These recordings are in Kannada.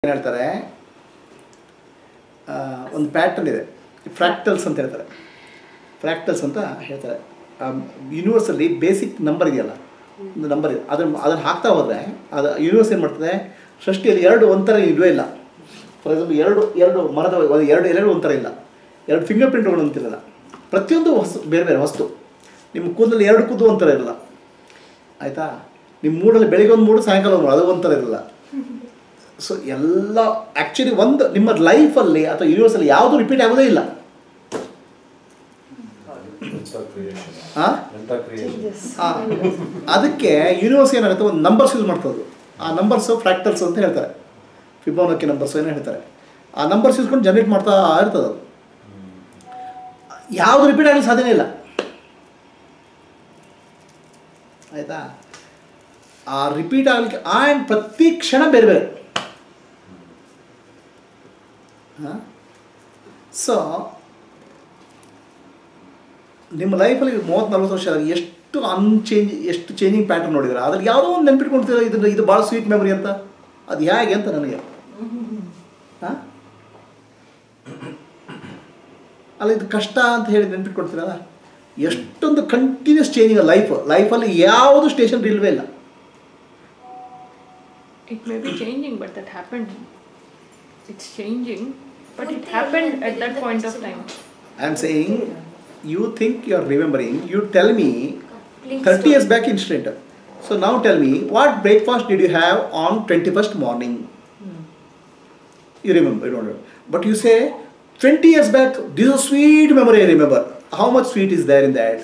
ಏನು ಹೇಳ್ತಾರೆ ಆ, ಒಂದು ಪ್ಯಾಟರ್ನ್ ಇದೆ ಫ್ರ್ಯಾಕ್ಟಲ್ಸ್ ಅಂತ ಹೇಳ್ತಾರೆ ಫ್ರ್ಯಾಕ್ಟಲ್ಸ್ ಅಂತ ಹೇಳ್ತಾರೆ ಯೂನಿವರ್ಸಲ್ಲಿ ಬೇಸಿಕ್ ನಂಬರ್ ಇದೆಯಲ್ಲ ಒಂದು ನಂಬರ್ ಇದೆ ಅದನ್ನು ಅದನ್ನು ಹಾಕ್ತಾ ಹೋದರೆ ಅದು ಯೂನಿವರ್ಸ್ ಏನು ಮಾಡ್ತದೆ ಸೃಷ್ಟಿಯಲ್ಲಿ ಎರಡು ಒಂಥರ ಇಲ್ವೇ ಇಲ್ಲ ಫಾರ್ ಎಕ್ಸಾಂಪಲ್ ಎರಡು ಎರಡು ಮರದ ಒಂದು ಎರಡು ಎರಡು ಒಂಥರ ಇಲ್ಲ ಎರಡು ಫಿಂಗರ್ ಪ್ರಿಂಟ್ಗಳು ಅಂತಿರಲ್ಲ ಪ್ರತಿಯೊಂದು ವಸ್ತು ಬೇರೆ ಬೇರೆ ವಸ್ತು ನಿಮ್ಮ ಕೂದಲಲ್ಲಿ ಎರಡು ಕೂದಲು ಒಂಥರ ಇರಲ್ಲ ಆಯಿತಾ ನಿಮ್ಮ ಮೂಡಲ್ಲಿ ಬೆಳಿಗ್ಗೆ ಒಂದು ಮೂಡು ಸಾಯಂಕಾಲ ಒಂದು ಮೂಡು ಅದು ಒಂಥರ ಇರಲ್ಲ ಸೊ ಎಲ್ಲ ಆ್ಯಕ್ಚುಲಿ ಒಂದು ನಿಮ್ಮ ಲೈಫಲ್ಲಿ ಅಥವಾ ಯೂನಿವರ್ಸಲ್ಲಿ ಯಾವುದು ರಿಪೀಟ್ ಆಗೋದೇ ಇಲ್ಲ ಎಂಥ ಕ್ರಿಯೇಷನ್ ಹಾಂ ಎಂಥ ಕ್ರಿಯೇಷನ್ ಅದಕ್ಕೆ ಯೂನಿವರ್ಸ್ ಏನಾಗುತ್ತೆ ಒಂದು ನಂಬರ್ಸ್ ಯೂಸ್ ಮಾಡ್ತದೆ ಆ ನಂಬರ್ಸು ಫ್ರ್ಯಾಕ್ಟಲ್ಸ್ ಅಂತ ಹೇಳ್ತಾರೆ ಫಿಬೋನಕ್ಕಿ ನಂಬರ್ಸ್ ಏನೋ ಹೇಳ್ತಾರೆ ಆ ನಂಬರ್ಸ್ ಯೂಸ್ಕೊಂಡು ಜನರೇಟ್ ಮಾಡ್ತಾ ಇರ್ತದೆ ಅದು ಯಾವುದು ರಿಪೀಟ್ ಆಗಲಿಕ್ಕೆ ಸಾಧ್ಯನೇ ಇಲ್ಲ ಆಯಿತಾ ಆ ರಿಪೀಟ್ ಆಗಲಿಕ್ಕೆ ಆ್ಯಂಡ್ ಪ್ರತಿ ಕ್ಷಣ ಬೇರೆ ಬೇರೆ ಹಾಂ ಸೊ ನಿಮ್ಮ ಲೈಫಲ್ಲಿ ಮೂವತ್ತು ನಲ್ವತ್ತು ವರ್ಷ ಆದಾಗ ಎಷ್ಟು ಅನ್ಚೇಂಜ್ ಎಷ್ಟು ಚೇಂಜಿಂಗ್ ಪ್ಯಾಟರ್ನ್ ನೋಡಿದ್ರೆ ಅದ್ರಲ್ಲಿ ಯಾವುದೋ ಒಂದು ನೆನ್ಪಿಟ್ಕೊಳ್ತೀರ ಇದನ್ನ ಇದು ಭಾಳ ಸ್ವೀಟ್ ಮೆಮೊರಿ ಅಂತ ಅದು ಹೇಗೆ ಅಂತ ನನಗೆ ಹಾಂ ಅಲ್ಲ ಇದು ಕಷ್ಟ ಅಂತ ಹೇಳಿ ನೆನ್ಪಿಟ್ಕೊಳ್ತೀರಲ್ಲ ಎಷ್ಟೊಂದು ಕಂಟಿನ್ಯೂಸ್ ಚೇಂಜಿಂಗ್ ಲೈಫ್ ಲೈಫಲ್ಲಿ ಯಾವುದು ಸ್ಟೇಷನ್ ಇಲ್ವೇ ಇಲ್ಲ It may be changing, but that happened. It's changing, but it happened at that point of time. I am saying you think you are remembering you tell me Please 30 don't. years back incident. So now tell me, what breakfast did you have on 21st morning? You remember, you don't remember. But you say, 20 years back, this is a sweet memory I remember. How much sweet is there in that?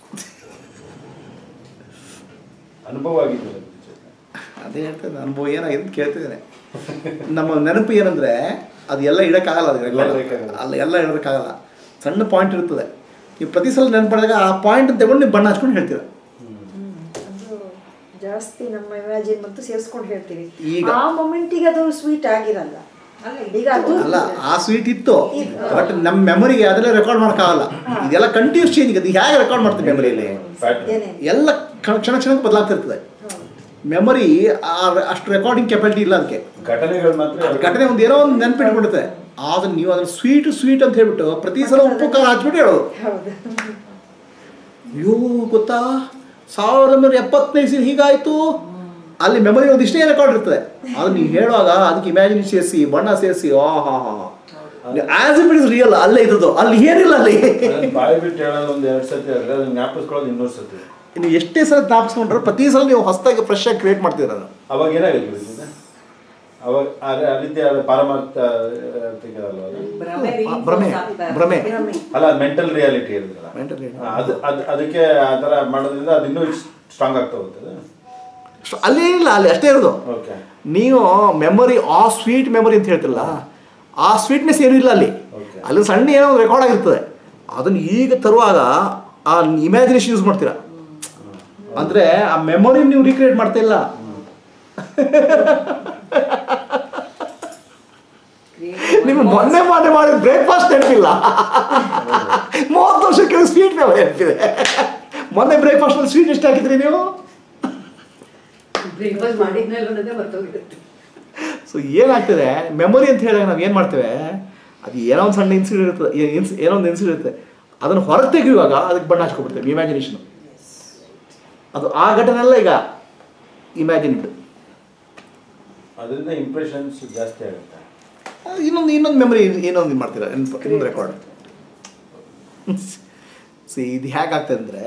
ಅನುಭವ ಆಗಿದೆ ಅದ್ರ ಜೊತೆ. ಅದೇ ಹೇಳ್ತೇನೆ ಅನುಭವ ಏನಾಗಿದೆ ಅಂತ ಕೇಳ್ತಿದ್ದೇನೆ ನಮ್ಮ ನೆನಪು ಏನಂದರೆ ಅದು ಎಲ್ಲ ಇಡೋಕ್ಕಾಗಲ್ಲ ಅದು regular. ಇಡಕ್ಕಾಗಲ್ಲ. ಅಲ್ಲ ಎಲ್ಲ ಇಡೋಕ್ಕಾಗಲ್ಲ ಸಣ್ಣ ಪಾಯಿಂಟ್ ಇರ್ತದೆ ನೀವು ಪ್ರತಿ ಸಲ ನೆನಪು ಮಾಡಿದಾಗ ಆ ಪಾಯಿಂಟ್ ತಗೊಂಡು ನೀವು ಬಣ್ಣ ಹಚ್ಕೊಂಡು ಹೇಳ್ತೀರ ಅದು ಜಾಸ್ತಿ ನಮ್ಮ ಇಮ್ಯಾಜಿನ್ ಮತ್ತು ಸೇರಿಸ್ಕೊಂಡು ಹೇಳ್ತೀವಿ ಈಗ- ಆ ಮೊಮೆಂಟಿಗೆ ಅದು ಸ್ವೀಟ್ ಆಗಿರಲ್ಲ ಈಗ ಅದು ಅಲ್ಲ ಆ ಸ್ವೀಟ್ ಇತ್ತು ಇತ್ತು. ಬಟ್ ನಮ್ಮ ಮೆಮೊರಿಗೆ ಅದೆಲ್ಲ ರೆಕಾರ್ಡ್ ಮಾಡೋಕ್ಕಾಗಲ್ಲ ಇದೆಲ್ಲ ಕಂಟಿನ್ಯೂಸ್ ಚೇಂಜ್ ಅದು ಹೇಗೆ ರೆಕಾರ್ಡ್ ಮಾಡ್ತೀವಿ ಮೆಮೊರಿಯಲ್ಲಿ Pattern. ಏನೇ ಎಲ್ಲ ಕ್ಷಣ ಕ್ಷಣ ಕ್ಷಣಕ್ಕೆ ಬದಲಾಗ್ತಿರ್ತದೆ ಹೌದು. ಮೆಮೊರಿ ಅಷ್ಟು ರೆಕಾರ್ಡಿಂಗ್ ಕೆಪಾಸಿಟಿ ಇಲ್ಲ ಅದಕ್ಕೆ ಘಟನೆಗಳು ಮಾತ್ರ ಅದು ಘಟನೆ ಒಂದು ಏನೋ ಒಂದು ನೆನ್ಪಿಟ್ಬಿಡುತ್ತೆ ಆದ್ರೆ ನೀವು ಅದನ್ನ ಸ್ವೀಟ್ ಸ್ವೀಟ್ ಅಂತ ಹೇಳ್ಬಿಟ್ಟು ಪ್ರತಿ ಸಲ ಉಪ್ಪು ಖಾರ ಹಚ್ಬಿಟ್ಟು ಹೇಳೋದು ಹೌದು ಅಯ್ಯೋ ಗೊತ್ತಾ ಸಾವಿರದ ಒಂಬೈನೂರ ಎಪ್ಪತ್ತನೇ ಇಸ್ವಿ ಹೀಗಾಯ್ತು ಅಲ್ಲಿ ಮೆಮೊರಿ ಒಂದಿಷ್ಟೇ ರೆಕಾರ್ಡ್ ಇರ್ತದೆ ಅದು ನೀವು ಹೇಳುವಾಗ ಅದಕ್ಕೆ ಇಮ್ಯಾಜಿನ್ ಸೇರಿಸಿ ಬಣ್ಣ ಸೇರಿಸಿ ಆ ಹಾ ಹಾ ಆಸ್ ಇಟ್ ಇಸ್ ರಿಯಲ್ ಅಲ್ಲೇ ಇದ್ದದ್ದು ಅಲ್ಲಿ ಏನಿಲ್ಲ ಅಲ್ಲಿ ಅದನ್ನ ಬಾಯಿ ಬಿಟ್ಟು ಹೇಳೋದು ಒಂದು ಎರಡು ಸತಿ ಆದ್ರೆ ಅದನ್ನ ಜ್ಞಾಪಿಸ್ಕೊಳ್ಳೋದು ಇನ್ನೂರು ಸತಿ ನೀವು ಎಷ್ಟೇ ಸಲ ಜ್ಞಾಪಿಸ್ಕೊಂಡ್ರೆ ಪ್ರತಿ ಸಲ ನೀವು ಹೊಸದಾಗಿ ಫ್ರೆಶ್ ಆಗಿ ಕ್ರಿಯೇಟ್ ಮಾಡ್ತೀರ ಅದು ಅವಾಗ ಏನಾಗುತ್ತೆ ಗೊತ್ತಿದೆ ಅವಾಗ ಅದೇ ಆ ರೀತಿ ಅದು ಪಾರಮಾರ್ಥ ತೆಗೆದಲ್ಲ ಅದು ಭ್ರಮೆ ಭ್ರಮೆ reinforce ಆಗ್ತಾ ಭ್ರಮೆ ಭ್ರಮೆ. ಅಲ್ಲ ಮೆಂಟಲ್ ರಿಯಾಲಿಟಿ ಇರುತ್ತಲ್ಲ Mental reality. ಆ, ಅದು ಅದು ಅದಕ್ಕೆ ಆ ಥರ ಮಾಡೋದ್ರಿಂದ ಅದು ಇನ್ನೂ ಸ್ಟ್ರಾಂಗ್ ಆಗ್ತಾ ಹೋಗ್ತದೆ ಸೊ ಅಲ್ಲೇನಿಲ್ಲ ಅಲ್ಲಿ ಅಷ್ಟೇ ಇರೋದು ಓಕೆ ನೀವು ಮೆಮೊರಿ ಆ ಸ್ವೀಟ್ ಮೆಮೊರಿ ಅಂತ ಹೇಳ್ತಿರಲ್ಲ ಆ ಸ್ವೀಟ್ನೆಸ್ ಏನೂ ಇಲ್ಲ ಅಲ್ಲಿ Okay. ಅಲ್ಲಿ ಸಣ್ಣ ಏನೋ ಒಂದು ರೆಕಾರ್ಡ್ ಆಗಿರ್ತದೆ ಅದನ್ನು ಈಗ ತರುವಾಗ ಆ ಇಮ್ಯಾಜಿನೇಷನ್ ಯೂಸ್ ಮಾಡ್ತೀರಾ ಅಂದರೆ ಆ ಮೆಮೊರಿ ನೀವು ರೀಕ್ರಿಯೇಟ್ ಮಾಡ್ತಾ ಇಲ್ಲ ನಿಮ್ಗೆ ಮೊನ್ನೆ ಮೊನ್ನೆ ಮಾಡಿದ ಬ್ರೇಕ್ಫಾಸ್ಟ್ ನೆನಪಿಲ್ಲ ಮೂವತ್ತು ವರ್ಷಕ್ಕೆ ಸ್ವೀಟ್ ಮೆಮೊರಿ ನೆನಪಿದೆ ಮೊನ್ನೆ ಬ್ರೇಕ್ಫಾಸ್ಟಲ್ಲಿ ಸ್ವೀಟ್ ಎಷ್ಟು ಹಾಕಿದ್ರಿ ನೀವು ಬ್ರೇಕ್ಫಾಸ್ಟ್ ಮಾಡಿದ್ಮೇಲೆ ಅನ್ನೋದೇ ಮರ್ತೋಗಿರುತ್ತೆ ಸೊ ಏನಾಗ್ತದೆ ಮೆಮೊರಿ ಅಂತ ಹೇಳಿದಾಗ ನಾವು ಏನು ಮಾಡ್ತೇವೆ ಅದು ಏನೋ ಒಂದು ಸಣ್ಣ ಇನ್ಸಿಡೆಂಟ್ ಇರ್ತದೆ ಏ- ಇನ್ಸ್ ಏನೋ ಒಂದು ಇನ್ಸಿಡೆಂಟ್ ಇರುತ್ತೆ ಅದನ್ನು ಹೊರಗೆ ತೆಗೆಯುವಾಗ ಅದಕ್ಕೆ ಬಣ್ಣ ಹಚ್ಕೊಬಿಡ್ತೇವೆ ಇಮ್ಯಾಜಿನೇಷನ್ ಅದು ಆ ಘಟನೆ ಎಲ್ಲ ಈಗ ಇಮ್ಯಾಜಿನ್ಡ್ ಅದರಿಂದ ಇಂಪ್ರೆಷನ್ಸ್ ಜಾಸ್ತಿ ಆಗುತ್ತೆ ಇನ್ನೊಂದು ಇನ್ನೊಂದು ಮೆಮೊರಿ ಇನ್ನೊಂದು ಇದು ಮಾಡ್ತೀರಾ ಇನ್ನೊಂದು ಇನ್ನೊಂದು ರೆಕಾರ್ಡ್ ಸಿ ಇದು ಹೇಗಾಗ್ತದೆ ಅಂದರೆ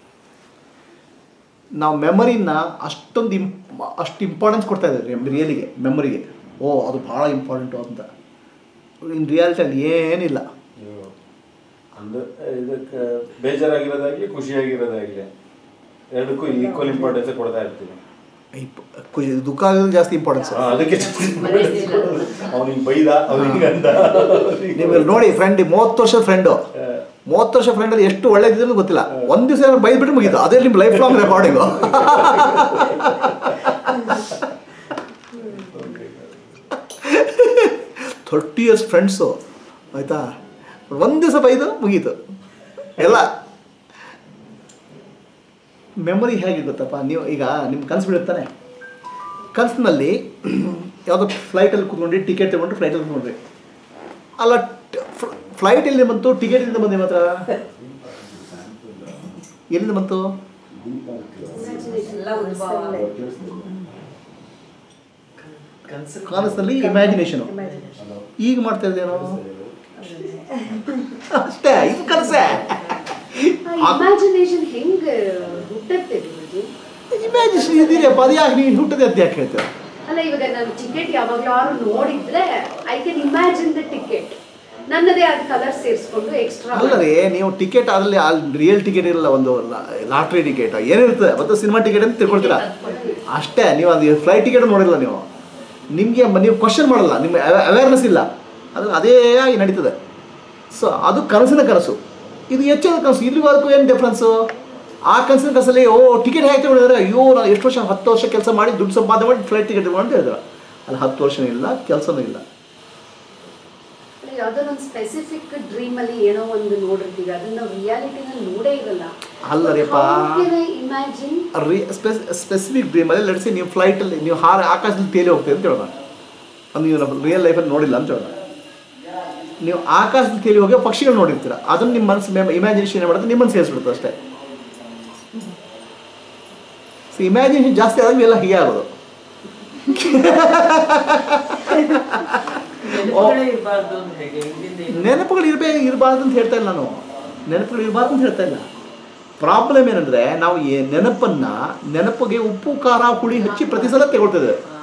ನಾವು ಮೆಮರಿನ ಅಷ್ಟೊಂದು ಇಂಪ್ ಅಷ್ಟು ಇಂಪಾರ್ಟೆನ್ಸ್ ಕೊಡ್ತಾ ಇದ್ದೀವಿ ರಿಯಲಿಗೆ ಮೆಮೊರಿಗೆ ಓ ಅದು ಭಾಳ ಇಂಪಾರ್ಟೆಂಟು ಅಂತ ಇನ್ ರಿಯಾಲಿಟಿಯಲ್ಲಿ ಏನಿಲ್ಲ ನೀವು ಒಂದು ಇದಕ್ಕೆ ಬೇಜಾರಾಗಿರೋದಾಗ್ಲಿ ಖುಷಿಯಾಗಿರೋದಾಗ್ಲಿ ಎರಡಕ್ಕೂ ಈಕ್ವಲ್ ಇಂಪಾರ್ಟೆನ್ಸ್ ಕೊಡ್ತಾ ಇರ್ತೀವಿ ಇಪ್- ಖುಷಿ ದುಃಖ ಆಗೋದು ಜಾಸ್ತಿ ಇಂಪಾರ್ಟೆನ್ಸ್ ಆ, ಅದಕ್ಕೆ ಅವನಿಗೆ ಬೈದ ಅವನಿಗೆ ಅಂದ ನೀವು ಇಲ್ಲಿ ನೋಡಿ ಫ್ರೆಂಡ್ ಮೂವತ್ತು ವರ್ಷದ ಫ್ರೆಂಡು ಮೂವತ್ತು ವರ್ಷ ಫ್ರೆಂಡಲ್ಲಿ ಎಷ್ಟು ಒಳ್ಳೇದಿದ್ರು ಗೊತ್ತಿಲ್ಲ ಒಂದು ದಿವಸ ಏನಾದ್ರು ಬೈದ್ಬಿಟ್ಟು ಮುಗೀತು ಅದೇ ನಿಮ್ಮ life long recording thirty years friends ಆಯಿತಾ ಒಂದು ದಿವಸ ಬೈದು ಮುಗೀತು ಎಲ್ಲ ಮೆಮೊರಿ ಹೇಗೆ ಗೊತ್ತಪ್ಪ ನೀವು ಈಗ ನಿಮ್ಮ ಕನಸು ಬಿಡುತ್ತಾನೆ ಕನಸಿನಲ್ಲಿ ಯಾವುದೋ ಫ್ಲೈಟಲ್ಲಿ ಕೂತ್ಕೊಂಡ್ರಿ ಟಿಕೆಟ್ ತಗೊಂಡು ಫ್ಲೈಟಲ್ಲಿ ಕೂತ್ಕೊಂಡ್ರಿ ಅಲ್ಲ ಫ್ಲೈಟ್ ಎಲ್ಲಿ ಬಂತು ಟಿಕೆಟ್ ಎಲ್ಲಿಂದ ಬಂದೆ ಮಾತ್ರ ಎಲ್ಲಿಂದ ಬಂತು ಎಲ್ಲ ಉದ್ಭವ ಕನಸಲ್ಲಿ ಇಮ್ಯಾಜಿನೇಷನು ಈಗ ಮಾಡ್ತಾ ಇದ್ದೇನೋ ಅಷ್ಟೇ ಇದು ಕನಸೇ ಇಮ್ಯಾಜಿನೇಷನ್ ಹೆಂಗ್ ಹುಟ್ಟತ್ತೆ ಗುರುಜಿ ಇಮ್ಯಾಜಿನೇಷನ್ ಇದೀರಪ್ಪ ಅದು ಯಾಕೆ ನೀವು ಹುಟ್ಟದೆ ಅಂತ ಯಾಕೆ ಹೇಳ್ತೀರ ಅಲ್ಲ ಇವಾಗ ನಾನು ಟಿಕೆಟ್ ಯಾವಾಗ್ಲಾರು ನೋಡಿದ್ರೆ I can imagine the ticket ನನ್ನದೇ ಆದ ಕಲರ್ ಸೇರಿಸ್ಕೊಂಡು ಎಕ್ಸ್ಟ್ರಾ ಅಲ್ಲರಿ ನೀವು ಟಿಕೆಟ್ ಅದರಲ್ಲಿ ರಿಯಲ್ ಟಿಕೆಟ್ ಇರಲ್ಲ ಒಂದು ಲಾಟ್ರಿ ಟಿಕೆಟ್ ಏನಿರ್ತದೆ ಮತ್ತು ಸಿನಿಮಾ ಟಿಕೆಟ್ ಅಂತ ತಿಳ್ಕೊಳ್ತೀರಾ ಅಷ್ಟೇ ನೀವು ಅದು ಫ್ಲೈಟ್ ಟಿಕೆಟ್ ನೋಡಿಲ್ಲ ನೀವು ನಿಮಗೆ ನೀವು ಕ್ವಶನ್ ಮಾಡಲ್ಲ ನಿಮ್ಮ ಅವೇರ್ನೆಸ್ ಇಲ್ಲ ಅದು ಅದೇ ಆಗಿ ನಡೀತದೆ ಸೊ ಅದು ಕನಸಿನ ಕನಸು ಇದು ಎಚ್ಚರದ ಕನಸು ಇದ್ರಿಗೂ ಅದಕ್ಕೂ ಏನು ಡಿಫ್ರೆನ್ಸು ಆ ಕನಸಿನ ಕನಸಲ್ಲಿ ಓ ಟಿಕೆಟ್ ಹೇಗೆ ತಗೊಂಡಿದ್ದಾರೆ ಅಯ್ಯೋ ನಾನು ಎಷ್ಟು ವರ್ಷ ಹತ್ತು ವರ್ಷ ಕೆಲಸ ಮಾಡಿ ದುಡ್ಡು ಸಂಪಾದನೆ ಮಾಡಿ ಫ್ಲೈಟ್ ಟಿಕೆಟ್ ತಗೊಂಡು ಅಂತ ಹೇಳಿದ್ರು ಅಲ್ಲಿ ಹತ್ತು ವರ್ಷನೂ ಇಲ್ಲ ಕೆಲಸನೂ ಇಲ್ಲ ಯಾವ್ದೋ ಒಂದು ಸ್ಪೆಸಿಫಿಕ್ ಡ್ರೀಮ್ ಅಲ್ಲಿ ಏನೋ ಒಂದು ನೋಡಿರ್ತೀವಿ ಅದನ್ನ ನಾವು ರಿಯಾಲಿಟಿನಲ್ಲಿ ನೋಡೇ ಇರಲ್ಲ ಅಲ್ಲರಿಪ್ಪ. ಇಮ್ಯಾಜಿನ್ ರೀ ಸ್ಪೆಸಿಫಿಕ್ ಡ್ರೀಮಲ್ಲಿ ಲಡ್ಸಿ ನೀವು ಫ್ಲೈಟಲ್ಲಿ ನೀವು ಹಾರ ಆಕಾಶದಲ್ಲಿ ತೇಲಿ ಹೋಗ್ತೀವಿ ಅಂತ ಹೇಳೋಣ ಅದು ನೀವು ರಿಯಲ್ ಲೈಫಲ್ಲಿ ನೋಡಿಲ್ಲ ಅಂತ ಹೇಳೋಣ ನೀವು ಆಕಾಶದಲ್ಲಿ ತೇಲಿ ಹೋಗಿ ಪಕ್ಷಿಗಳು ನೋಡಿರ್ತೀರ ಅದನ್ನು ನಿಮ್ಮ ಮನಸ್ಸು ಇಮ್ಯಾಜಿನೇಷನ್ ಏನು ಮಾಡುತ್ತೆ ನಿಮ್ಮನ್ನು ಸೇರಿಸ್ಬಿಡುತ್ತೆ ಅಷ್ಟೇ ಸೊ ಇಮ್ಯಾಜಿನೇಷನ್ ಜಾಸ್ತಿ ಆದಾಗ ಎಲ್ಲ ಹೀಗೆ ಆಗೋದು ನೆನಪುಗಳೇ ಇರಬಾರ್ದು ಅಂತ ಹೇಗೆ ಇಲ್ಲಿಂದ ಏನು? ನೆನಪುಗಳು ಇರಬೇಕು ಇರಬಾರ್ದು ಅಂತ ಹೇಳ್ತಾ ಇಲ್ಲ ನಾನು ನೆನಪುಗಳು ಇರಬಾರ್ದು ಅಂತ ಹೇಳ್ತಾ ಇಲ್ಲ ಪ್ರಾಬ್ಲಮ್ ಏನಂದ್ರೆ ನಾವು ಈ ನೆನಪನ್ನ ನೆನಪಿಗೆ ಉಪ್ಪು ಖಾರ ಹುಳಿ ಹಚ್ಚಿ ಪ್ರತಿ ಸಲ ತಗೊಳ್ತಿದ್ದೇವೆ ಹಾ.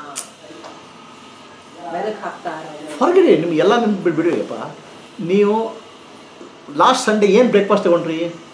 ಬೆಳಕು ಹಾಕ್ತಾ ಇರೋದು. ಹೊರಗಡೆ ನಿಮ್ಗೆ ಎಲ್ಲ ನೆನಪು ಬಿಡ್ಬಿಡಿಯಪ್ಪ ನೀವು ಲಾಸ್ಟ್ ಸಂಡೇ ಏನು ಬ್ರೇಕ್ಫಾಸ್ಟ್ ತಗೊಂಡ್ರಿ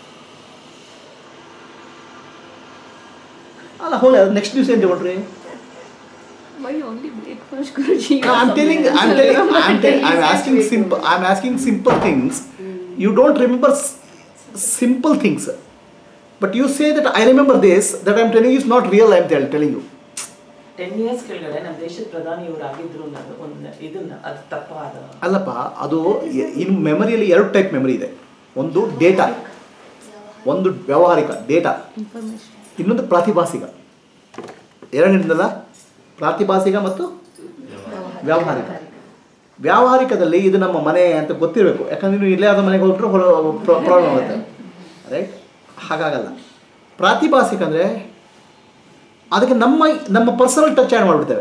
ಅಲ್ಲ ಹೋಗಿ ಅದು ನೆಕ್ಸ್ಟ್ ದಿವಸ ಏನು ತಗೊಂಡ್ರಿ Why only breakfast, Guruji? I'm telling, I'm telling, I'm, telling, I'm asking simple, I'm asking simple things. You don't remember s- simple things. But you say that I remember this, that I'm telling you is not real, I'm tell, telling you. Ten years ಕೆಳಗಡೆ ನಮ್ಮ ದೇಶದ ಪ್ರಧಾನಿ ಇವರು ಆಗಿದ್ರು ಅನ್ನೋದು ಒಂದು ಇದನ್ನ ಅದು ತಪ್ಪಾದ ಅಲ್ಲಪ್ಪ ಅದು ಎ- ಇನ್ನು ಮೆಮರಿಯಲ್ಲಿ ಎರಡು ಟೈಪ್ ಮೆಮರಿ ಇದೆ ಒಂದು ಡೇಟಾ ಒಂದು ವ್ಯಾವಹಾರಿಕ ಡೇಟಾ Information. ಇನ್ನೊಂದು ಪ್ರಾತಿಭಾಸಿಕ ಎರಡನೇದಲ್ಲ ಪ್ರಾತಿಭಾಸಿಕ ಮತ್ತು ವ್ಯಾವಹಾರಿಕ ವ್ಯಾವಹಾರಿಕದಲ್ಲಿ ಇದು ನಮ್ಮ ಮನೆ ಅಂತ ಗೊತ್ತಿರಬೇಕು ಯಾಕಂದ್ರೆ ನೀವು ಇಲ್ಲೇ ಆದ ಮನೆಗೆ ಹೋಗ್ಬಿಟ್ರೆ ಪ್ರಾಬ್ಲಮ್ ಆಗುತ್ತೆ ರೈಟ್ ಹಾಗಾಗಲ್ಲ ಪ್ರಾತಿಭಾಸಿಕ ಅಂದರೆ ಅದಕ್ಕೆ ನಮ್ಮ ನಮ್ಮ ಪರ್ಸನಲ್ ಟಚ್ ಆ್ಯಡ್ ಮಾಡಿಬಿಡ್ತೇವೆ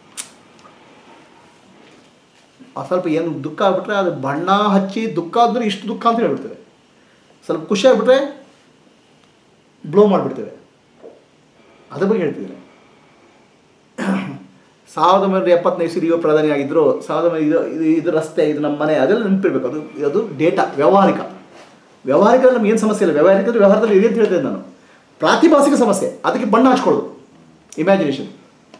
ಆ ಸ್ವಲ್ಪ ಏನು ದುಃಖ ಆಗ್ಬಿಟ್ರೆ ಅದು ಬಣ್ಣ ಹಚ್ಚಿ ದುಃಖ ಅಂದರೆ ಇಷ್ಟು ದುಃಖ ಅಂತ ಹೇಳ್ಬಿಡ್ತೇವೆ ಸ್ವಲ್ಪ ಖುಷಿ ಆಗ್ಬಿಟ್ರೆ ಬ್ಲೋ ಮಾಡಿಬಿಡ್ತೇವೆ ಅದ್ರ ಬಗ್ಗೆ ಹೇಳ್ತಿದ್ದೀನಿ ಸಾವಿರದ ಒಂಬೈನೂರ ಎಪ್ಪತ್ತನೇ ಇಸ್ವಿ ಇವರು ಪ್ರಧಾನಿ ಆಗಿದ್ದರು ಸಾವಿರದ ಒಂಬೈನೂರ ಇದು ಇದು ಇದು ರಸ್ತೆ ಇದು ನಮ್ಮ ಮನೆ ಅದೆಲ್ಲ ನೆನಪಿರ್ಬೇಕು ಅದು ಅದು ಡೇಟಾ ವ್ಯಾವಹಾರಿಕ ವ್ಯಾವಹಾರಿಕದಲ್ಲಿ ನಮ್ಗೆ ಏನು ಸಮಸ್ಯೆ ಇಲ್ಲ ವ್ಯಾವಹಾರಿಕದಲ್ಲಿ ವ್ಯವಹಾರದಲ್ಲಿ ಇದೆ ಅಂತ ಹೇಳ್ತೇನೆ ನಾನು ಪ್ರಾತಿಭಾಸಿಕ ಸಮಸ್ಯೆ ಅದಕ್ಕೆ ಬಣ್ಣ ಹಚ್ಕೊಳ್ಳೋದು ಇಮ್ಯಾಜಿನೇಷನ್